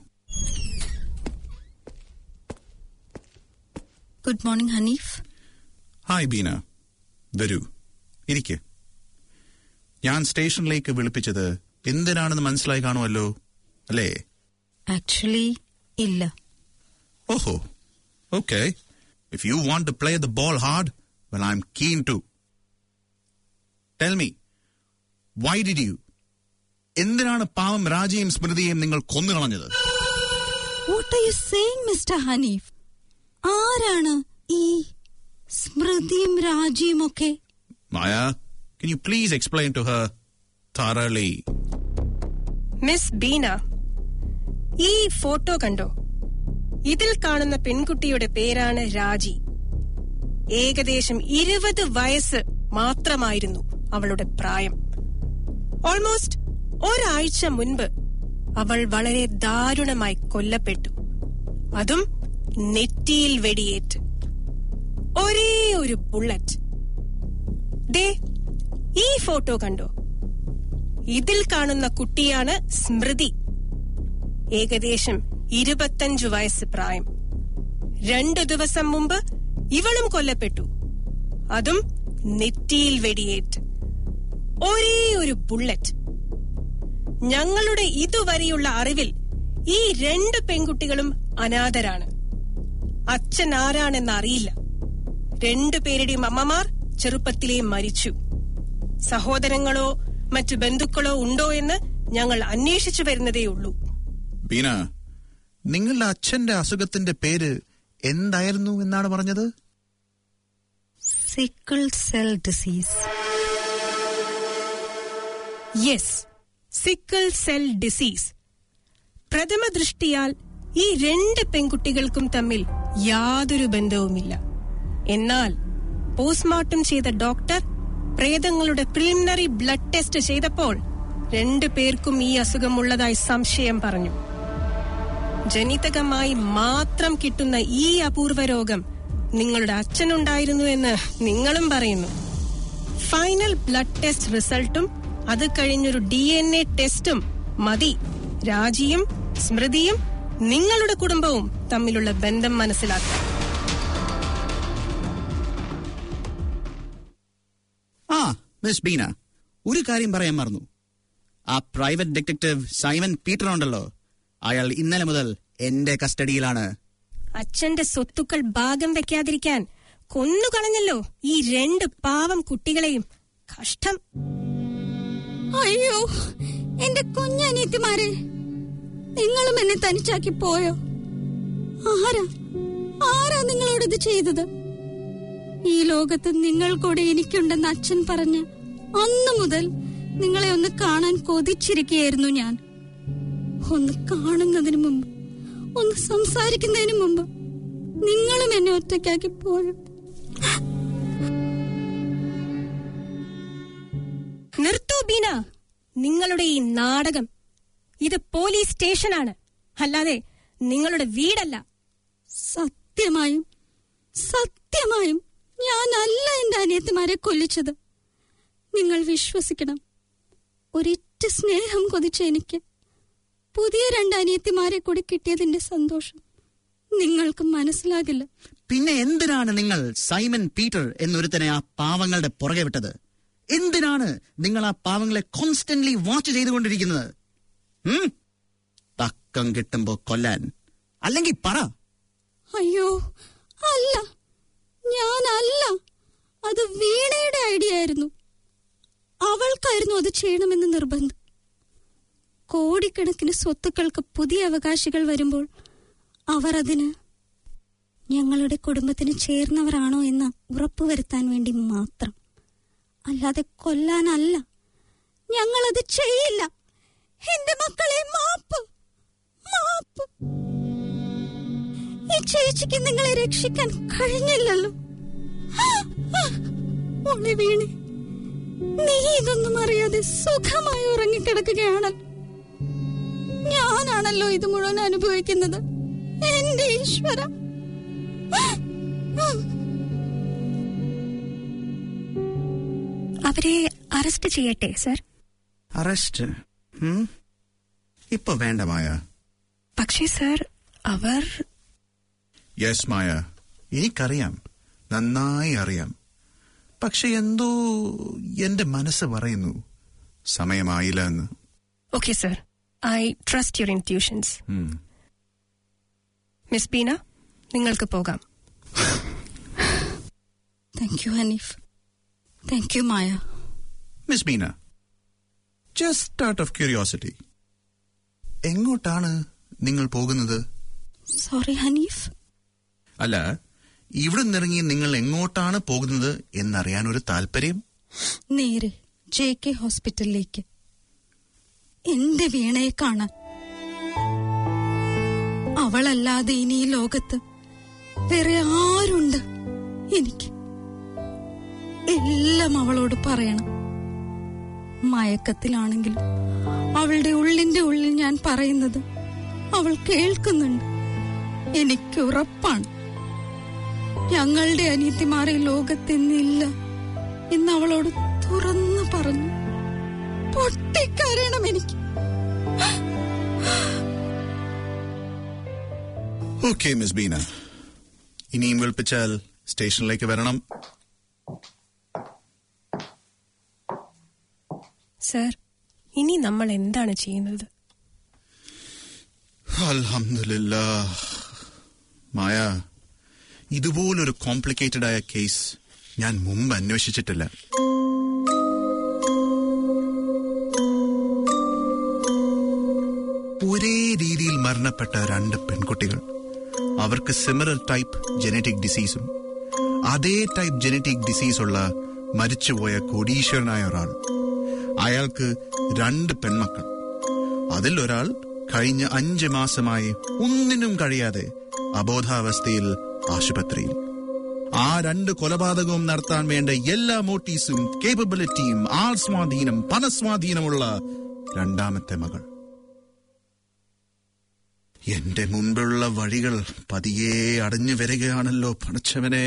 good morning Hanif hi Beena വരൂ ഇരിക്കെ ഞാൻ സ്റ്റേഷനിലേക്ക് വിളിപ്പിച്ചത് എന്തിനാണെന്ന് മനസ്സിലായി കാണുമല്ലോ അല്ലേ ആക്ച്വലി ഇല്ല ഓഹോ okay if you want to play the ball hard well I'm keen to tell me why did you എന്തിനാണ് പാവം രാജയും സ്മൃതിയെയും നിങ്ങൾ കൊന്നുകളഞ്ഞത് what are you saying Mr Hanif ആരാണ് ഈ സ്മൃതിയും രാജിയും ഒക്കെ Maya can you please explain to her thoroughly Miss Beena ഈ ഫോട്ടോ കണ്ടോ ഇതിൽ കാണുന്ന പെൺകുട്ടിയുടെ പേരാണ് രാജി ഏകദേശം ഇരുപത് വയസ്സ് മാത്രമായിരുന്നു അവളുടെ പ്രായം ഓൾമോസ്റ്റ് ഒരാഴ്ച മുൻപ് അവൾ വളരെ ദാരുണമായി കൊല്ലപ്പെട്ടു അതും നെറ്റിയിൽ വെടിയേറ്റ് ഒരേ ഒരു ബുള്ളറ്റ് ദേ ഈ ഫോട്ടോ കണ്ടോ ഇതിൽ കാണുന്ന കുട്ടിയാണ് സ്മൃതി ഏകദേശം ഇരുപത്തഞ്ചു വയസ്സ് പ്രായം രണ്ടു ദിവസം മുമ്പ് ഇവളും കൊല്ലപ്പെട്ടു അതും നെറ്റിയിൽ വെടിയേറ്റ് ഒരേ ഒരു ബുള്ളറ്റ് ഞങ്ങളുടെ ഇതുവരെയുള്ള അറിവിൽ ഈ രണ്ട് പെൺകുട്ടികളും അനാഥരാണ് അച്ഛൻ ആരാണെന്ന് അറിയില്ല രണ്ടുപേരുടെയും അമ്മമാർ ചെറുപ്പത്തിലേ മരിച്ചു സഹോദരങ്ങളോ മറ്റു ബന്ധുക്കളോ ഉണ്ടോ എന്ന് ഞങ്ങൾ അന്വേഷിച്ചു വരുന്നതേ ഉള്ളൂ ബീന നിങ്ങളുടെ അച്ഛന്റെ അസുഖത്തിന്റെ പേര് എന്തായിരുന്നു എന്നാണ് പറഞ്ഞത് sickle cell disease yes sickle cell disease പ്രഥമ ദൃഷ്ടിയാൽ ഈ രണ്ട് പെൺകുട്ടികൾക്കും തമ്മിൽ യാതൊരു ബന്ധവുമില്ല എന്നാൽ പോസ്റ്റ്മോർട്ടം ചെയ്ത ഡോക്ടർ പ്രേതങ്ങളുടെ പ്രിലിമിനറി ബ്ലഡ് ടെസ്റ്റ് ചെയ്തപ്പോൾ രണ്ടു പേർക്കും ഈ അസുഖമുള്ളതായി സംശയം പറഞ്ഞു ജനിതകമായി മാത്രം കിട്ടുന്ന ഈ അപൂർവ രോഗം നിങ്ങളുടെ അച്ഛനുണ്ടായിരുന്നു എന്ന് നിങ്ങളും പറയുന്നു ഫൈനൽ ബ്ലഡ് ടെസ്റ്റ് റിസൾട്ടും അത് കഴിഞ്ഞൊരു ഡി എൻ എ ടെസ്റ്റും മതി രാജിയും സ്മൃതിയും നിങ്ങളുടെ കുടുംബവും തമ്മിലുള്ള ബന്ധം മനസ്സിലാക്കാൻ ആ മിസ് ബീന ഒരു കാര്യം പറയാൻ മറന്നു ആ പ്രൈവറ്റ് ഡിറ്റക്റ്റീവ് സൈമൻ പീറ്റർ ഉണ്ടല്ലോ അയാൾ ഇന്നലെ മുതൽ എന്റെ കസ്റ്റഡിയിലാണ് അച്ഛന്റെ സ്വത്തുക്കൾ ഭാഗം വെക്കാതിരിക്കാൻ കൊന്നുകളഞ്ഞല്ലോ ഈ രണ്ട് പാവം കുട്ടികളെയും കഷ്ടം അയ്യോ എന്റെ കുഞ്ഞനീത്തിമാരെ നിങ്ങളും എന്നെ തനിച്ചാക്കി പോയോ ആരാ ആരാ നിങ്ങളോട് ഇത് ചെയ്തത് ഈ ലോകത്ത് നിങ്ങൾ കൂടെ എനിക്കുണ്ടെന്ന് അച്ഛൻ പറഞ്ഞ് അന്നു മുതൽ നിങ്ങളെ ഒന്ന് കാണാൻ കൊതിച്ചിരിക്കുകയായിരുന്നു ഞാൻ ഒന്ന് കാണുന്നതിന് മുമ്പ് ഒന്ന് സംസാരിക്കുന്നതിന് മുമ്പ് നിങ്ങളും എന്നെ ഒറ്റയ്ക്കാക്കി പോയോ നിർത്തൂ ബീന നിങ്ങളുടെ ഈ നാടകം ഇത് പോലീസ് സ്റ്റേഷനാണ് അല്ലാതെ നിങ്ങളുടെ വീടല്ല സത്യമായും സത്യമായും ഞാനല്ല എന്റെ അനിയത്തിമാരെ കൊല്ലിച്ചത് നിങ്ങൾ വിശ്വസിക്കണം ഒരിറ്റ സ്നേഹം കൊതിച്ച എനിക്ക് പുതിയ രണ്ട് അനിയത്തിമാരെ കൂടി കിട്ടിയതിന്റെ സന്തോഷം നിങ്ങൾക്ക് മനസ്സിലാകില്ല പിന്നെ എന്തിനാണ് നിങ്ങൾ സൈമൻ പീറ്റർ എന്നൊരുത്തനെ ആ പാവങ്ങളുടെ പുറകെ വിട്ടത് എന്തിനാണ് നിങ്ങൾ ആ പാവങ്ങളെ കോൺസ്റ്റന്റ്ലി വാച്ച് ചെയ്തുകൊണ്ടിരിക്കുന്നത് ഉം? തക്കം കിട്ടുമ്പോ കൊല്ലാൻ അല്ലെങ്കിൽ പറ അയ്യോ അല്ല ഞാനല്ല അത് വീണയുടെ ഐഡിയ ആയിരുന്നു അവൾക്കായിരുന്നു അത് ചെയ്യണമെന്ന് നിർബന്ധം കോടിക്കണക്കിന് സ്വത്തുക്കൾക്ക് പുതിയ അവകാശികൾ വരുമ്പോൾ അവർ അതിന് ഞങ്ങളുടെ കുടുംബത്തിന് ചേർന്നവരാണോ എന്ന് ഉറപ്പുവരുത്താൻ വേണ്ടി മാത്രം അല്ലാതെ കൊല്ലാനല്ല ഞങ്ങളത് ചെയ്യില്ല എന്റെ മക്കളെ മാപ്പ് മാപ്പ് ഈ ചേച്ചിക്ക് നിങ്ങളെ രക്ഷിക്കാൻ കഴിഞ്ഞില്ലല്ലോ മോളെ വീണെ നീ ഇതൊന്നും അറിയാതെ സുഖമായി ഉറങ്ങിക്കിടക്കുകയാണ് ഞാനാണല്ലോ ഇത് മുഴുവൻ അനുഭവിക്കുന്നത് എന്റെ ഈശ്വര അവരെ അറസ്റ്റ് ചെയ്യട്ടെ സർ അറസ്റ്റ് ഉം? ഇപ്പൊ വേണ്ട മായ പക്ഷേ സർ അവർ യെസ് മായ എനിക്കറിയാം നന്നായി അറിയാം പക്ഷെ എന്തോ എന്റെ മനസ്സ് പറയുന്നു സമയമായില്ല എന്ന് okay sir I trust your intuitions miss Beena നിങ്ങൾക്ക് പോകാം thank you Haneef thank you Maya miss Beena just out of curiosity എങ്ങോട്ടാണ് നിങ്ങൾ പോകുന്നത് സോറി ഹനീഫ് അല്ല ഇവിടെ നിന്നിറങ്ങി നിങ്ങൾ എങ്ങോട്ടാണ് പോകുന്നത് എന്നറിയാൻ ഒരു താല്പര്യം നേരെ ജെ കെ ഹോസ്പിറ്റലിലേക്ക് എന്റെ വീണയെ കാണാൻ അവളല്ലാതെ ഇനി ഈ ലോകത്ത് വേറെ ആരുണ്ട് എനിക്ക് എല്ലാം അവളോട് പറയണം മയക്കത്തിലാണെങ്കിലും അവളുടെ ഉള്ളിന്റെ ഉള്ളിൽ ഞാൻ പറയുന്നത് അവൾ കേൾക്കുന്നുണ്ട് എനിക്ക് ഉറപ്പാണ് ഞങ്ങളുടെ അനിയത്തിമാരെ ലോകത്തെന്നില്ല എന്ന് അവളോട് തുറന്നു പറഞ്ഞു പൊട്ടിക്കരയണം എനിക്ക് ഓക്കെ മിസ് ബീന ഇനിയും വിളിപ്പിച്ചാൽ സ്റ്റേഷനിലേക്ക് വരണം സർ ഇനി നമ്മൾ എന്താണ് ചെയ്യുന്നത് അൽഹംദുലില്ല മായ ഇതുപോലൊരു കോംപ്ലിക്കേറ്റഡ് ആയ കേസ് ഞാൻ മുമ്പ് അന്വേഷിച്ചിട്ടില്ല ഒരേ രീതിയിൽ മരണപ്പെട്ട രണ്ട് പെൺകുട്ടികൾ അവർക്ക് സിമിലർ ടൈപ്പ് ജനറ്റിക് ഡിസീസും അതേ ടൈപ്പ് ജനറ്റിക് ഡിസീസ് ഉള്ള മരിച്ചുപോയ കോടീശ്വരനായ ഒരാൾ അയാൾക്ക് രണ്ട് പെൺമക്കൾ അതിൽ ഒരാൾ കഴിഞ്ഞ അഞ്ച് മാസമായി ഒന്നിനും കഴിയാതെ അബോധാവസ്ഥയിൽ ആശുപത്രിയിൽ ആ രണ്ട് കൊലപാതകവും നടത്താൻ വേണ്ട എല്ലാ മോട്ടീസും കേപ്പബിലിറ്റിയും ആൾ സ്വാധീനം പണസ്വാധീനമുള്ള രണ്ടാമത്തെ മകൾ എന്റെ മുൻപുള്ള വഴികൾ പതിയെ അടഞ്ഞു വരികയാണല്ലോ പടച്ചവനെ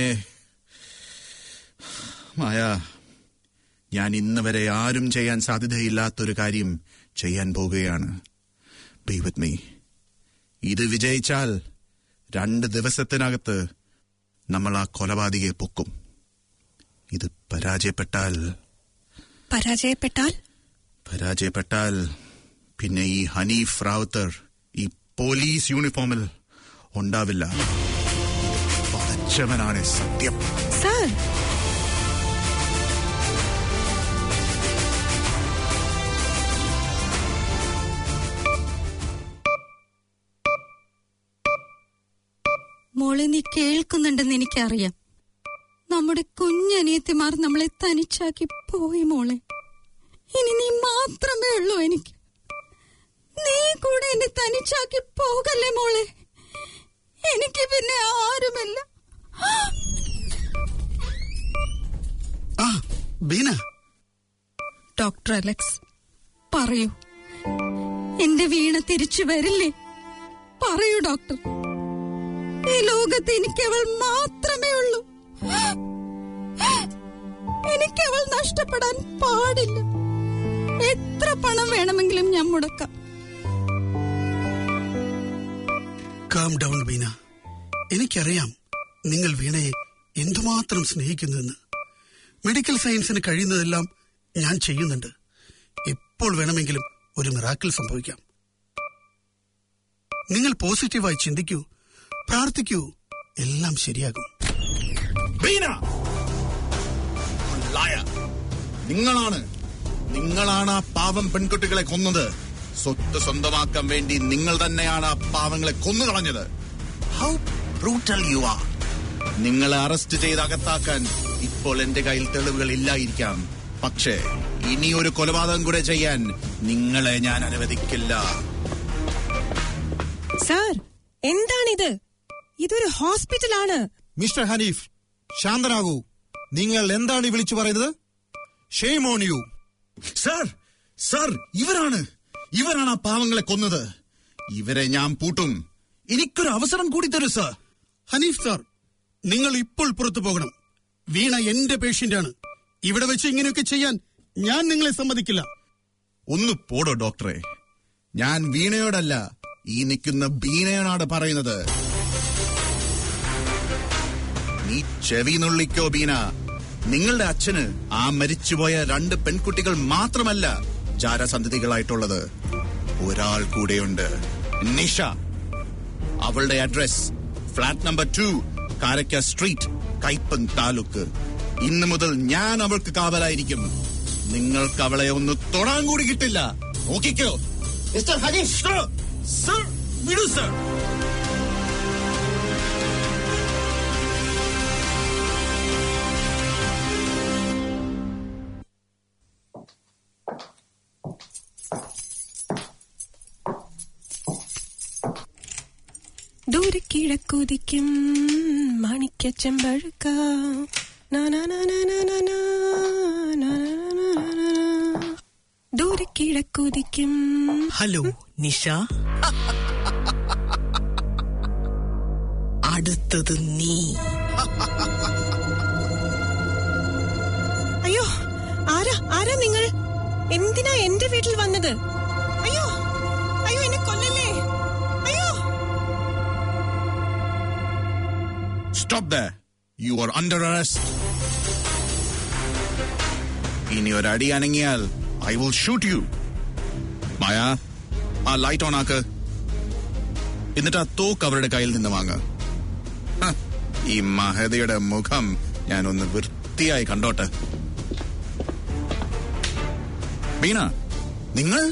മായ ഞാൻ ഇന്ന് വരെ ആരും ചെയ്യാൻ സാധ്യതയില്ലാത്തൊരു കാര്യം ചെയ്യാൻ പോകുകയാണ് ബി വിത്ത് മീ ഇത് വിജയിച്ചാൽ രണ്ട് ദിവസത്തിനകത്ത് നമ്മൾ ആ കൊലപാതകയെ പൊക്കും ഇത് പരാജയപ്പെട്ടാൽ പരാജയപ്പെട്ടാൽ പരാജയപ്പെട്ടാൽ പിന്നെ ഈ ഹനീഫ് റാവുത്തർ ഈ പോലീസ് യൂണിഫോമിൽ ഉണ്ടാവില്ല പടച്ചവനാണ് സത്യം സർ മോളെ നീ കേൾക്കുന്നുണ്ടെന്ന് എനിക്കറിയാം നമ്മുടെ കുഞ്ഞനിയത്തിമാർ നമ്മളെ തനിച്ചാക്കി പോയി മോളെ ഇനി നീ മാത്രമേ ഉള്ളൂ എനിക്ക് നീ കൂടെ എന്നെ തനിച്ചാക്കി പോകല്ലേ മോളെ എനിക്ക് പിന്നെ ആരുമില്ല ആ ബീന ഡോക്ടർ അലക്സ് പറയൂ എന്റെ വീണ തിരിച്ചു വരില്ലേ പറയൂ ഡോക്ടർ ഈ ലോകത്ത് എനിക്ക് അവൾ മാത്രമേ ഉള്ളൂ എനിക്ക് അവൾ നഷ്ടപ്പെടാൻ പാടില്ല എത്ര പണം വേണമെങ്കിലും ഞാൻ മുടക്കാം കാം ഡൗൺ ബീന എനിക്കറിയാം നിങ്ങൾ വീണയെ എന്തുമാത്രം സ്നേഹിക്കുന്നുവെന്ന് മെഡിക്കൽ സയൻസിന് കഴിയുന്നതെല്ലാം ഞാൻ ചെയ്യുന്നുണ്ട് എപ്പോൾ വേണമെങ്കിലും ഒരു മിറാക്കിൾ സംഭവിക്കാം നിങ്ങൾ പോസിറ്റീവായി ചിന്തിക്കൂ പ്രാർത്ഥിക്കൂ എല്ലാം ശരിയാകും ബീന Liar. നിങ്ങളാണ് നിങ്ങളാണ് ആ പാവം പെൺകുട്ടികളെ കൊന്നത് സ്വത്ത് സ്വന്തമാക്കാൻ വേണ്ടി നിങ്ങൾ തന്നെയാണ് ആ പാവങ്ങളെ കൊന്നു കളഞ്ഞത് ഹൗ ബ്രൂട്ടൽ യു ആർ നിങ്ങളെ അറസ്റ്റ് ചെയ്ത് അകത്താക്കാൻ ഇപ്പോൾ എന്റെ കയ്യിൽ തെളിവുകൾ ഇല്ലായിരിക്കാം പക്ഷേ ഇനി ഒരു കൊലപാതകം കൂടെ ചെയ്യാൻ നിങ്ങളെ ഞാൻ അനുവദിക്കില്ല സർ എന്താണിത് ഇതൊരു ഹോസ്പിറ്റലാണ് മിസ്റ്റർ ഹനീഫ് ശാന്തനാകൂ നിങ്ങൾ എന്താണ് ഈ വിളിച്ചു പറയുന്നത് shame on you sir sir ഇവരാണ് ഇവരാണ് ആ പാവങ്ങളെ കൊന്നത് ഇവരെ ഞാൻ പൂട്ടും എനിക്കൊരു അവസരം കൂടി തരൂ സർ ഹനീഫ് സാർ നിങ്ങൾ ഇപ്പോൾ പുറത്തു പോകണം വീണ എന്റെ പേഷ്യന്റ് ആണ് ഇവിടെ വെച്ച് ഇങ്ങനെയൊക്കെ ചെയ്യാൻ ഞാൻ നിങ്ങളെ സമ്മതിക്കില്ല ഒന്ന് പോടോ ഡോക്ടറെ ഞാൻ വീണയോടല്ല ഈ നിൽക്കുന്ന ബീനയോടാണ് പറയുന്നത് നീ ചെവി നുള്ളിക്കോ ബീന നിങ്ങളുടെ അച്ഛന് ആ മരിച്ചുപോയ രണ്ട് പെൺകുട്ടികൾ മാത്രമല്ല ജാരസന്ധതികളായിട്ടുള്ളത് ഒരാൾ കൂടെയുണ്ട് നിഷ അവളുടെ address flat number two Karakka street Kaippan taluk ഇന്ന് മുതൽ ഞാൻ അവൾക്ക് കാവലായിരിക്കും നിങ്ങൾക്ക് അവളെ ഒന്ന് തൊടാൻ കൂടി കിട്ടില്ല നോക്കിക്കോ മിസ്റ്റർ ഹരീഷ് സർ വിടൂ സർ ദൂരെ കിഴക്കുതിക്കും മാണിക്യ ചെമ്പഴുക്ക ദൂരെ കിഴക്കുതിക്കും ഹലോ നിഷ അടുത്തത് നീ അയ്യോ ആരാ ആരാ നിങ്ങൾ എന്തിനാ എന്റെ വീട്ടിൽ വന്നത് അയ്യോ അയ്യോ എന്നെ കൊല്ലല്ലേ അയ്യോ stop the you are under arrest ഇനി ഒരടി അനങ്ങിയാൽ I will shoot you Maya ആ ലൈറ്റ് ഓൺ ആക്ക് എന്നിട്ട് ആ തോക്ക് അവരുടെ കയ്യിൽ നിന്ന് വാങ്ങ ഹ, ഈ മഹതയുടെ മുഖം ഞാനൊന്ന് വൃത്തിയായി കണ്ടോട്ടെ ബീന നിങ്ങൾ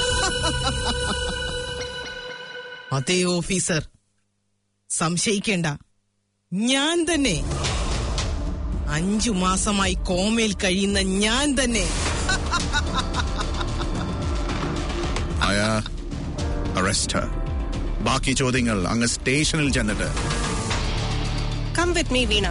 അതേ ഓഫീസർ സംശയിക്കേണ്ട ഞാൻ തന്നെ അഞ്ചു മാസമായി കോമയിൽ കഴിയുന്ന ഞാൻ തന്നെ മായ അറസ്റ്റ് ബാക്കി ചോദ്യങ്ങൾ അങ്ങ് സ്റ്റേഷനിൽ ചെന്നിട്ട് come with me Veena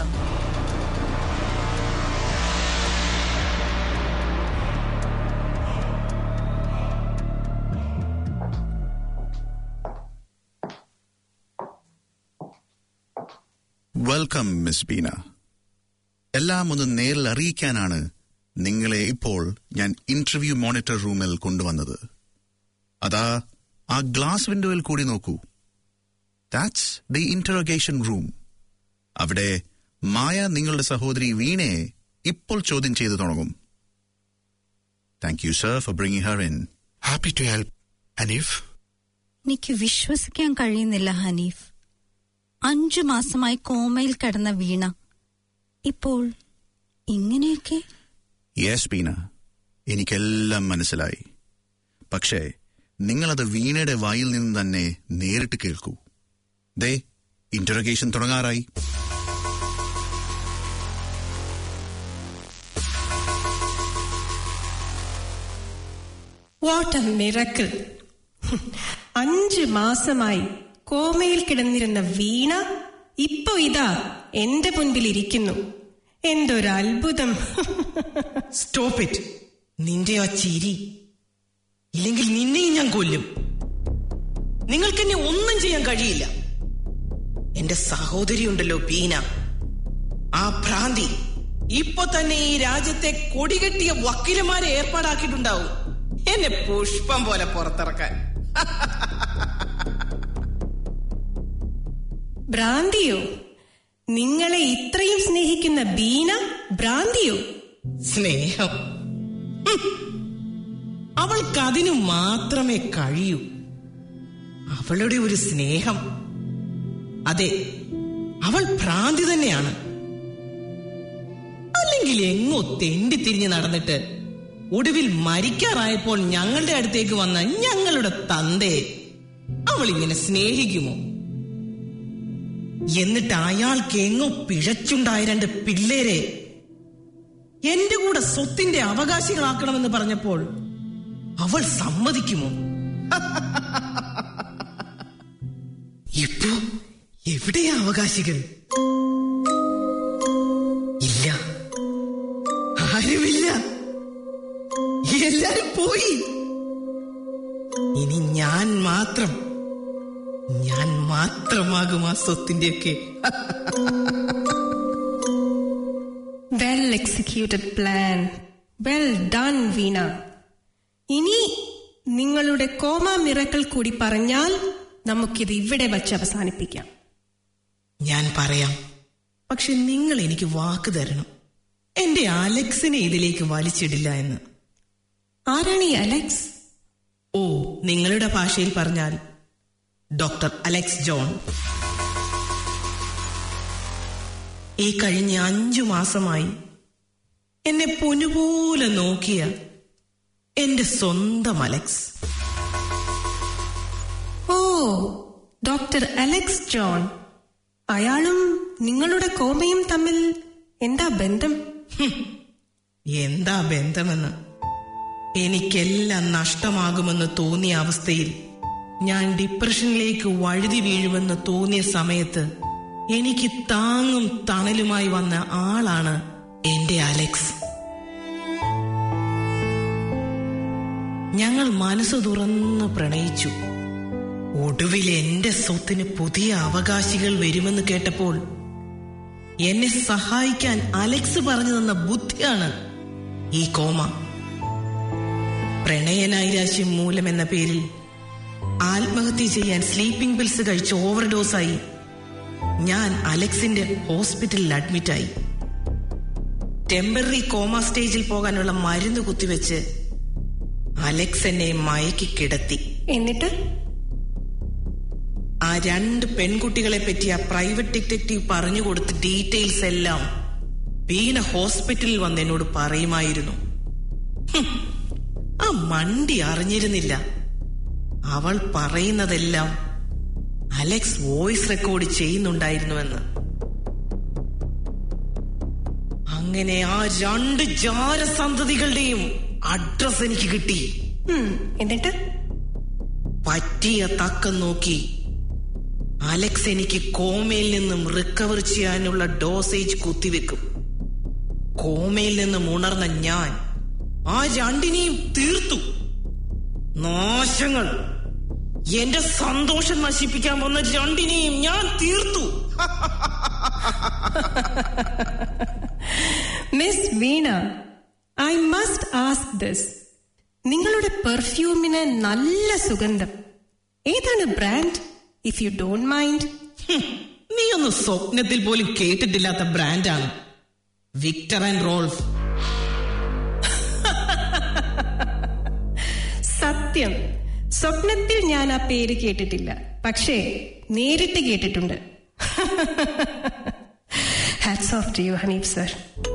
welcome miss Beena എല്ലാം ഒന്ന് നേരിൽ അറിയിക്കാനാണ് നിങ്ങളെ ഇപ്പോൾ ഞാൻ ഇന്റർവ്യൂ മോണിറ്റർ റൂമിൽ കൊണ്ടുവന്നത് അതാ ആ ഗ്ലാസ് വിൻഡോയിൽ കൂടി നോക്കൂ ദാറ്റ്സ് ദി ഇന്ററോഗേഷൻ റൂം അവിടെ മായ നിങ്ങളുടെ സഹോദരി വീണയെ ഇപ്പോൾ ചോദ്യം ചെയ്തു തുടങ്ങും thank you sir for bringing her in happy to help Haneef എനിക്ക് വിശ്വസിക്കാൻ കഴിയുന്നില്ല ഹനീഫ് അഞ്ചു മാസമായി കോമയിൽ കിടന്ന വീണ ഇപ്പോൾ ഇങ്ങനെയൊക്കെ യെസ് ബീന എനിക്കെല്ലാം മനസ്സിലായി പക്ഷേ നിങ്ങളത് വീണയുടെ വായിൽ നിന്ന് തന്നെ നേരിട്ട് കേൾക്കൂ ദേ ഇന്ററഗേഷൻ തുടങ്ങാറായി വാട്ട് എ മിറക്കിൾ അഞ്ച് മാസമായി കോമയിൽ കിടന്നിരുന്ന വീണ ഇപ്പൊ ഇതാ എന്റെ മുൻപിൽ ഇരിക്കുന്നു എന്തൊരു അത്ഭുതം സ്റ്റോപ്പ് ഇറ്റ് നിന്റെ ആ ചിരി ഇല്ലെങ്കിൽ നിന്നെയും ഞാൻ കൊല്ലും നിങ്ങൾക്ക് എന്നെ ഒന്നും ചെയ്യാൻ കഴിയില്ല എന്റെ സഹോദരി ഉണ്ടല്ലോ ബീന ആ ഭ്രാന്തി ഇപ്പൊ തന്നെ ഈ രാജ്യത്തെ കൊടികെട്ടിയ വക്കീലന്മാരെ ഏർപ്പാടാക്കിയിട്ടുണ്ടാവും എന്നെ പുഷ്പം പോലെ പുറത്തിറക്കാൻ ഭ്രാന്തിയോ നിങ്ങളെ ഇത്രയും സ്നേഹിക്കുന്ന ബീന ഭ്രാന്തിയോ സ്നേഹം ഹും. അവൾക്കതിനു മാത്രമേ കഴിയൂ അവളുടെ ഒരു സ്നേഹം അതെ അവൾ ഭ്രാന്തി തന്നെയാണ് അല്ലെങ്കിൽ എങ്ങോ തെണ്ടിത്തിരിഞ്ഞ് നടന്നിട്ട് ഒടുവിൽ മരിക്കാറായപ്പോൾ ഞങ്ങളുടെ അടുത്തേക്ക് വന്ന ഞങ്ങളുടെ തന്തയെ അവൾ ഇങ്ങനെ സ്നേഹിക്കുമോ എന്നിട്ട് അയാൾക്ക് എങ്ങോ പിഴച്ചുണ്ടായ രണ്ട് പിള്ളേരെ എന്റെ കൂടെ സ്വത്തിന്റെ അവകാശികളാക്കണമെന്ന് പറഞ്ഞപ്പോൾ അവൾ സമ്മതിക്കുമോ ഇപ്പോ എവിടെയാ അവകാശികൾ ഇല്ല ആരുമില്ല എല്ലാരും പോയി ഇനി ഞാൻ മാത്രം ഞാൻ മാത്രമാകും ആ സ്വത്തിന്റെയൊക്കെ well executed plan well done Veena ഇനി നിങ്ങളുടെ കോമ മിറക്കൾ കൂടി പറഞ്ഞാൽ നമുക്കിത് ഇവിടെ വച്ച് അവസാനിപ്പിക്കാം ഞാൻ പറയാം പക്ഷെ നിങ്ങൾ എനിക്ക് വാക്ക് തരണം എന്റെ അലക്സിനെ ഇതിലേക്ക് വലിച്ചിടില്ല എന്ന് ആരാണ് ഈ അലക്സ് ഓ നിങ്ങളുടെ ഭാഷയിൽ പറഞ്ഞാൽ ഡോക്ടർ അലക്സ് ജോൺ ഈ കഴിഞ്ഞ അഞ്ചു മാസമായി എന്നെ പൊന്നുപോലെ നോക്കിയ എന്റെ സ്വന്തം അലക്സ് ഓ ഡോക്ടർ അലക്സ് ജോൺ അയാളും നിങ്ങളുടെ കോമയും തമ്മിൽ എന്താ ബന്ധം എന്താ ബന്ധമെന്ന് എനിക്കെല്ലാം നഷ്ടമാകുമെന്ന് തോന്നിയ അവസ്ഥയിൽ ഞാൻ ഡിപ്രഷനിലേക്ക് വഴുതി വീഴുമെന്ന് തോന്നിയ സമയത്ത് എനിക്ക് താങ്ങും തണലുമായി വന്ന ആളാണ് എന്റെ അലക്സ് ഞങ്ങൾ മനസ്സ് തുറന്ന് പ്രണയിച്ചു ഒടുവിൽ എന്റെ സ്വത്തിന് പുതിയ അവകാശികൾ വരുമെന്ന് കേട്ടപ്പോൾ എന്നെ സഹായിക്കാൻ അലക്സ് പറഞ്ഞു തന്ന ബുദ്ധിയാണ് ഈ കോമ പ്രണയനൈരാശ്യം മൂലം എന്ന പേരിൽ ആത്മഹത്യ ചെയ്യാൻ സ്ലീപ്പിംഗ് പിൽസ് കഴിച്ച് ഓവർഡോസായി ഞാൻ അലക്സിന്റെ ഹോസ്പിറ്റലിൽ അഡ്മിറ്റായി ടെമ്പററി കോമ സ്റ്റേജിൽ പോകാനുള്ള മരുന്ന് കുത്തിവെച്ച് അലക്സ് എന്നെ മയക്കി കിടത്തി എന്നിട്ട് ആ രണ്ട് പെൺകുട്ടികളെ പറ്റി ആ പ്രൈവറ്റ് ഡിറ്റക്റ്റീവ് പറഞ്ഞു കൊടുത്ത ഡീറ്റെയിൽസ് എല്ലാം വീണ ഹോസ്പിറ്റലിൽ വന്ന് എന്നോട് പറയുമായിരുന്നു ഹും, ആ മണ്ടി അറിഞ്ഞിരുന്നില്ല അവൾ പറയുന്നതെല്ലാം അലക്സ് വോയിസ് റെക്കോർഡ് ചെയ്യുന്നുണ്ടായിരുന്നുവെന്ന് അങ്ങനെ ആ രണ്ട് ജാരസന്തതികളുടെയും അഡ്രസ് എനിക്ക് കിട്ടി ഉം, എന്നിട്ട് പറ്റിയ തക്കം നോക്കി അലക്സ് എനിക്ക് കോമയിൽ നിന്നും റിക്കവർ ചെയ്യാനുള്ള ഡോസേജ് കുത്തിവെക്കും കോമയിൽ നിന്നും ഉണർന്ന ഞാൻ ആ രണ്ടിനെയും തീർത്തു നാശങ്ങൾ എന്റെ സന്തോഷം നശിപ്പിക്കാൻ വന്ന രണ്ടിനെയും ഞാൻ തീർത്തു miss Veena I must ask this നിങ്ങളുടെ പെർഫ്യൂമിന് നല്ല സുഗന്ധം ഏതാണ് brand if you don't mind hmm, നീ ഒന്ന് സ്വപ്നത്തിൽ പോലും കേട്ടിട്ടില്ലാത്ത ബ്രാൻഡാണ് വിക്ടർ ആൻഡ് റോൾഫ് സത്യം സ്വപ്നത്തിൽ ഞാൻ ആ പേര് കേട്ടിട്ടില്ല പക്ഷേ നേരിട്ട് കേട്ടിട്ടുണ്ട് hats off to you Haneef sir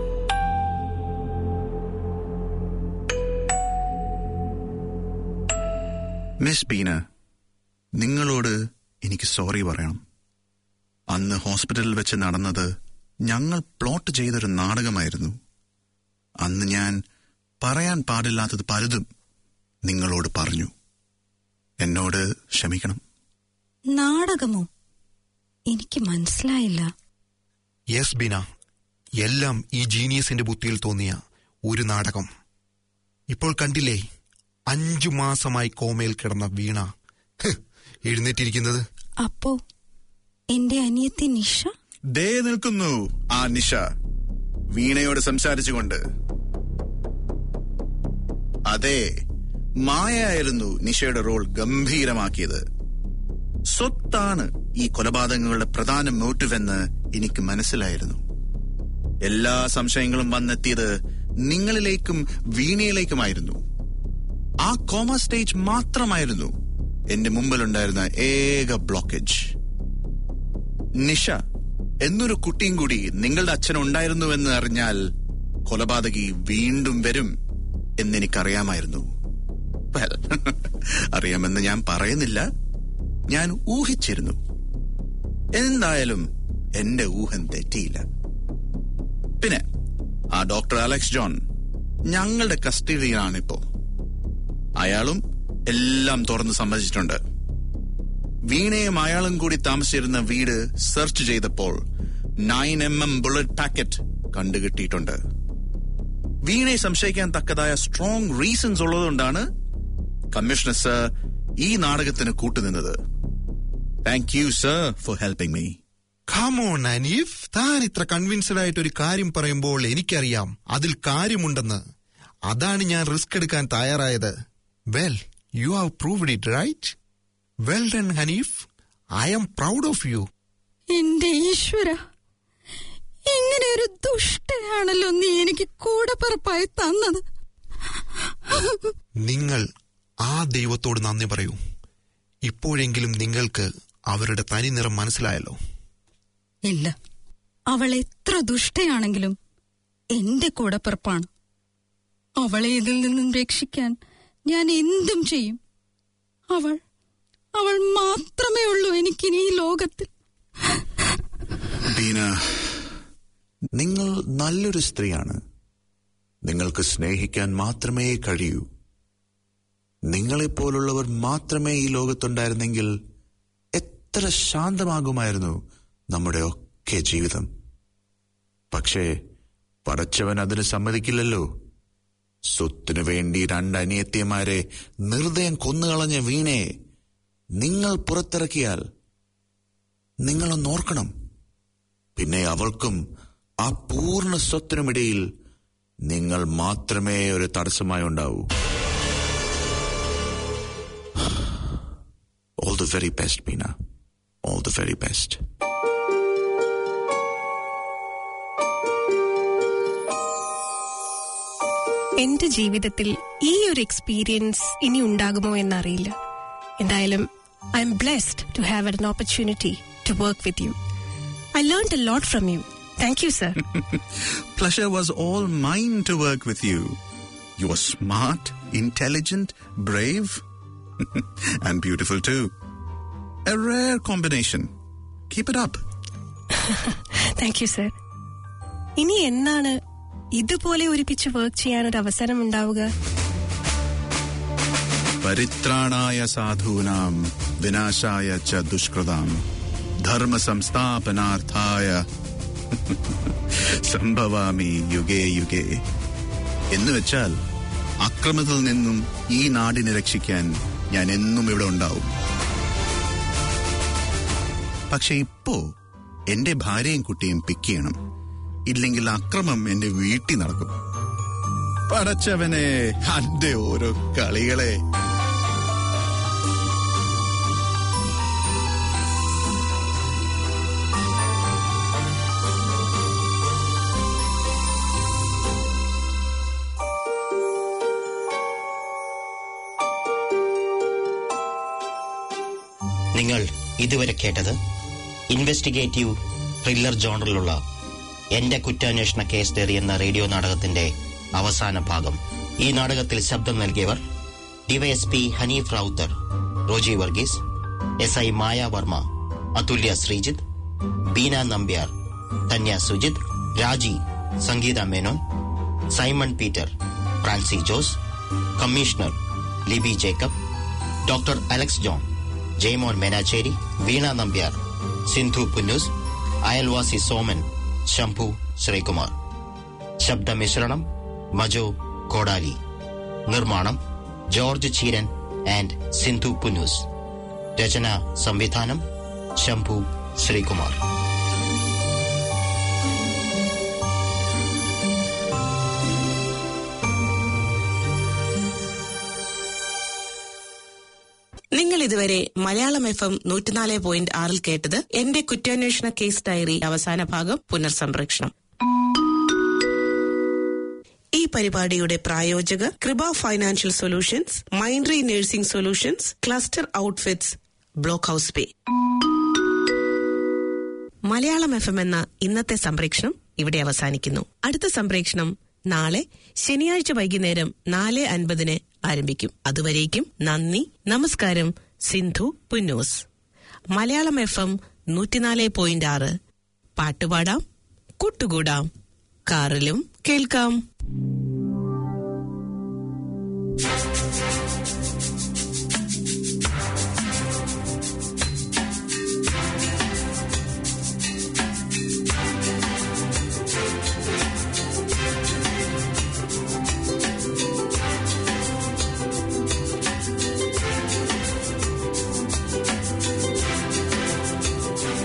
miss Beena നിങ്ങളോട് എനിക്ക് സോറി പറയണം അന്ന് ഹോസ്പിറ്റലിൽ വെച്ച് നടന്നത് ഞങ്ങൾ പ്ലോട്ട് ചെയ്തൊരു നാടകമായിരുന്നു അന്ന് ഞാൻ പറയാൻ പാടില്ലാത്തത് പലതും നിങ്ങളോട് പറഞ്ഞു എന്നോട് ക്ഷമിക്കണം നാടകമോ എനിക്ക് മനസ്സിലായില്ല യെസ് ബീന എല്ലാം ഈ ജീനിയസിന്റെ ബുദ്ധിയിൽ തോന്നിയ ഒരു നാടകം ഇപ്പോൾ കണ്ടില്ലേ അഞ്ചു മാസമായി കോമയിൽ കിടന്ന വീണ ഹ്, എഴുന്നേറ്റിരിക്കുന്നത് അപ്പോ എന്റെ അനിയത്തി നിഷ ദേ നിൽക്കുന്നു ആ നിഷ വീണയോട് സംസാരിച്ചുകൊണ്ട് അതെ മായയായിരുന്നു നിഷയുടെ റോൾ ഗംഭീരമാക്കിയത് സ്വത്താണ് ഈ കൊലപാതകങ്ങളുടെ പ്രധാന മോട്ടീവ് എന്ന് എനിക്ക് മനസ്സിലായിരുന്നു എല്ലാ സംശയങ്ങളും വന്നെത്തിയത് നിങ്ങളിലേക്കും വീണയിലേക്കുമായിരുന്നു ആ കോമ സ്റ്റേജ് മാത്രമായിരുന്നു എന്റെ മുമ്പിലുണ്ടായിരുന്ന ഏക ബ്ലോക്കേജ് നിഷ എന്നൊരു കുട്ടിയും കൂടി നിങ്ങളുടെ അച്ഛൻ ഉണ്ടായിരുന്നുവെന്ന് അറിഞ്ഞാൽ കൊലപാതകി വീണ്ടും വരും എന്നെനിക്കറിയാമായിരുന്നു Well, അറിയാമെന്ന് ഞാൻ പറയുന്നില്ല ഞാൻ ഊഹിച്ചിരുന്നു എന്തായാലും എന്റെ ഊഹം തെറ്റിയില്ല പിന്നെ ആ ഡോക്ടർ അലക്സ് ജോൺ ഞങ്ങളുടെ കസ്റ്റഡിയിലാണിപ്പോ അയാളും എല്ലാം തുറന്ന് സമ്മതിച്ചിട്ടുണ്ട് വീണയും അയാളും കൂടി താമസിച്ചിരുന്ന വീട് സെർച്ച് ചെയ്തപ്പോൾ nine M M bullet packet കണ്ടുകിട്ടിയിട്ടുണ്ട് വീണയെ സംശയിക്കാൻ തക്കതായ സ്ട്രോങ് റീസൺസ് ഉള്ളതുകൊണ്ടാണ് കമ്മീഷണർ സർ ഈ നാടകത്തിന് കൂട്ടുനിന്നത് thank you sir for helping me come on താൻ ഇത്ര കൺവിൻസ്ഡ് ആയിട്ട് ഒരു കാര്യം പറയുമ്പോൾ എനിക്കറിയാം അതിൽ കാര്യമുണ്ടെന്ന് അതാണ് ഞാൻ റിസ്ക് എടുക്കാൻ തയ്യാറായത് well you have proved it right well done Haneef I am proud of you എന്റെ ഈശ്വര ഇങ്ങനെ ഒരു ദുഷ്ടയാണല്ലോ നീ എനിക്ക് കൂടെ പറപ്പായി തന്നത് നിങ്ങൾ ആ ദൈവത്തോട് നന്ദി പറയൂ ഇപ്പോഴെങ്കിലും നിങ്ങൾക്ക് അവരുടെ തനി നിറം മനസ്സിലായല്ലോ ഇല്ല അവൾ എത്ര ദുഷ്ടയാണെങ്കിലും എന്റെ കൂടപ്പിറപ്പാണ് അവളെ ഇതിൽ നിന്നും രക്ഷിക്കാൻ ഞാൻ എന്തും ചെയ്യും അവൾ അവൾ മാത്രമേ ഉള്ളൂ എനിക്കിനി ഈ ലോകത്തിൽ ബീന നിങ്ങൾ നല്ലൊരു സ്ത്രീയാണ് നിങ്ങൾക്ക് സ്നേഹിക്കാൻ മാത്രമേ കഴിയൂ നിങ്ങളെപ്പോലുള്ളവർ മാത്രമേ ഈ ലോകത്തുണ്ടായിരുന്നെങ്കിൽ എത്ര ശാന്തമാകുമായിരുന്നു നമ്മുടെ ഒക്കെ ജീവിതം പക്ഷേ പടച്ചവൻ അതിന് സമ്മതിക്കില്ലല്ലോ സ്വത്തിനു വേണ്ടി രണ്ട് അനിയത്തിയമാരെ നിർദ്ദയം കൊന്നുകളഞ്ഞ വീണെ നിങ്ങൾ പുറത്തിറക്കിയാൽ നിങ്ങളൊന്ന് ഓർക്കണം പിന്നെ അവൾക്കും ആ പൂർണ്ണ സ്വത്തിനുമിടയിൽ നിങ്ങൾ മാത്രമേ ഒരു തടസ്സമായി ഉണ്ടാവൂ all the very best Beena all the very best എന്റെ ജീവിതത്തിൽ ഈ ഒരു എക്സ്പീരിയൻസ് ഇനി ഉണ്ടാകുമോ എന്നറിയില്ല എന്തായാലും I'm blessed to have an opportunity to work with you I learn a lot from you thank you sir Pleasure was all mine to work with you. You were smart, intelligent, brave, and beautiful too. A rare combination. Keep it up. Thank you sir ഇനി എന്നാണ് ഇതുപോലെ ഒരുമിച്ച് work ചെയ്യാൻ ഒരു അവസരം ഉണ്ടാവുക പരിത്രാണായ സാധൂനാം വിനാശായ ച ദുഷ്കൃതാം ധർമ്മ സംസ്ഥാപനാർത്ഥായ സംഭവാമി യുഗേ യുഗേ എന്ന് വെച്ചാൽ അക്രമത്തിൽ നിന്നും ഈ നാടിനെ രക്ഷിക്കാൻ ഞാൻ എന്നും ഇവിടെ ഉണ്ടാവും പക്ഷെ ഇപ്പോ എന്റെ ഭാര്യയും കുട്ടിയും പിക്ക് ചെയ്യണം ഇല്ലെങ്കിൽ അക്രമം എന്റെ വീട്ടിൽ നടക്കും പടച്ചവനെ അന്റെ ഓരോ കളികളെ നിങ്ങൾ ഇതുവരെ കേട്ടത് ഇൻവെസ്റ്റിഗേറ്റീവ് ത്രില്ലർ ജോണറിലുള്ള എന്റെ കുറ്റാന്വേഷണ കേസ് ഡയറി എന്ന റേഡിയോ നാടകത്തിന്റെ അവസാന ഭാഗം ഈ നാടകത്തിൽ ശബ്ദം നൽകിയവർ DYSP Haneef Rawther Roji Varghese S I Maya Varma Athulya Sreejith Beena Nambiar Dhanya Sujith Raji Sangeetha Menon Simon Peter Francy Jose commissioner Libi Jacob doctor Alex John Jaimon Menachery Veena Nambiar Sindhu Punnoose അയൽവാസി സോമൻ ശംഭു ശ്രീകുമാർ ശബ്ദമിശ്രണം മജോ കോടാലി നിർമ്മാണം ജോർജ് ചീരൻ ആൻഡ് സിന്ധു പുന്നൂസ് രചന സംവിധാനം ശംഭു ശ്രീകുമാർ നിങ്ങൾ ഇതുവരെ മലയാളം എഫ് എം നൂറ്റിനാല് പോയിന്റ് ആറിൽ കേട്ടത് എന്റെ കുറ്റാന്വേഷണ കേസ് ഡയറി അവസാന ഭാഗം പുനർസംപ്രേഷണം ഈ പരിപാടിയുടെ പ്രായോജകർ കൃപ ഫൈനാൻഷ്യൽ സൊല്യൂഷൻസ് മൈൻഡ്രി nursing solutions cluster outfits block house pay Malayalam F M എന്ന ഇന്നത്തെ സംപ്രേക്ഷണം ഇവിടെ അവസാനിക്കുന്നു അടുത്ത സംപ്രേക്ഷണം നാളെ ശനിയാഴ്ച വൈകുന്നേരം നാല് അൻപതിന് ആരംഭിക്കും അതുവരേക്കും നന്ദി നമസ്കാരം സിന്ധു പുന്നൂസ് മലയാളം എഫ് എം നൂറ്റിനാല് പോയിന്റ് ആറ് പാട്ടുപാടാം കൂട്ടുകൂടാം കാറിലും കേൾക്കാം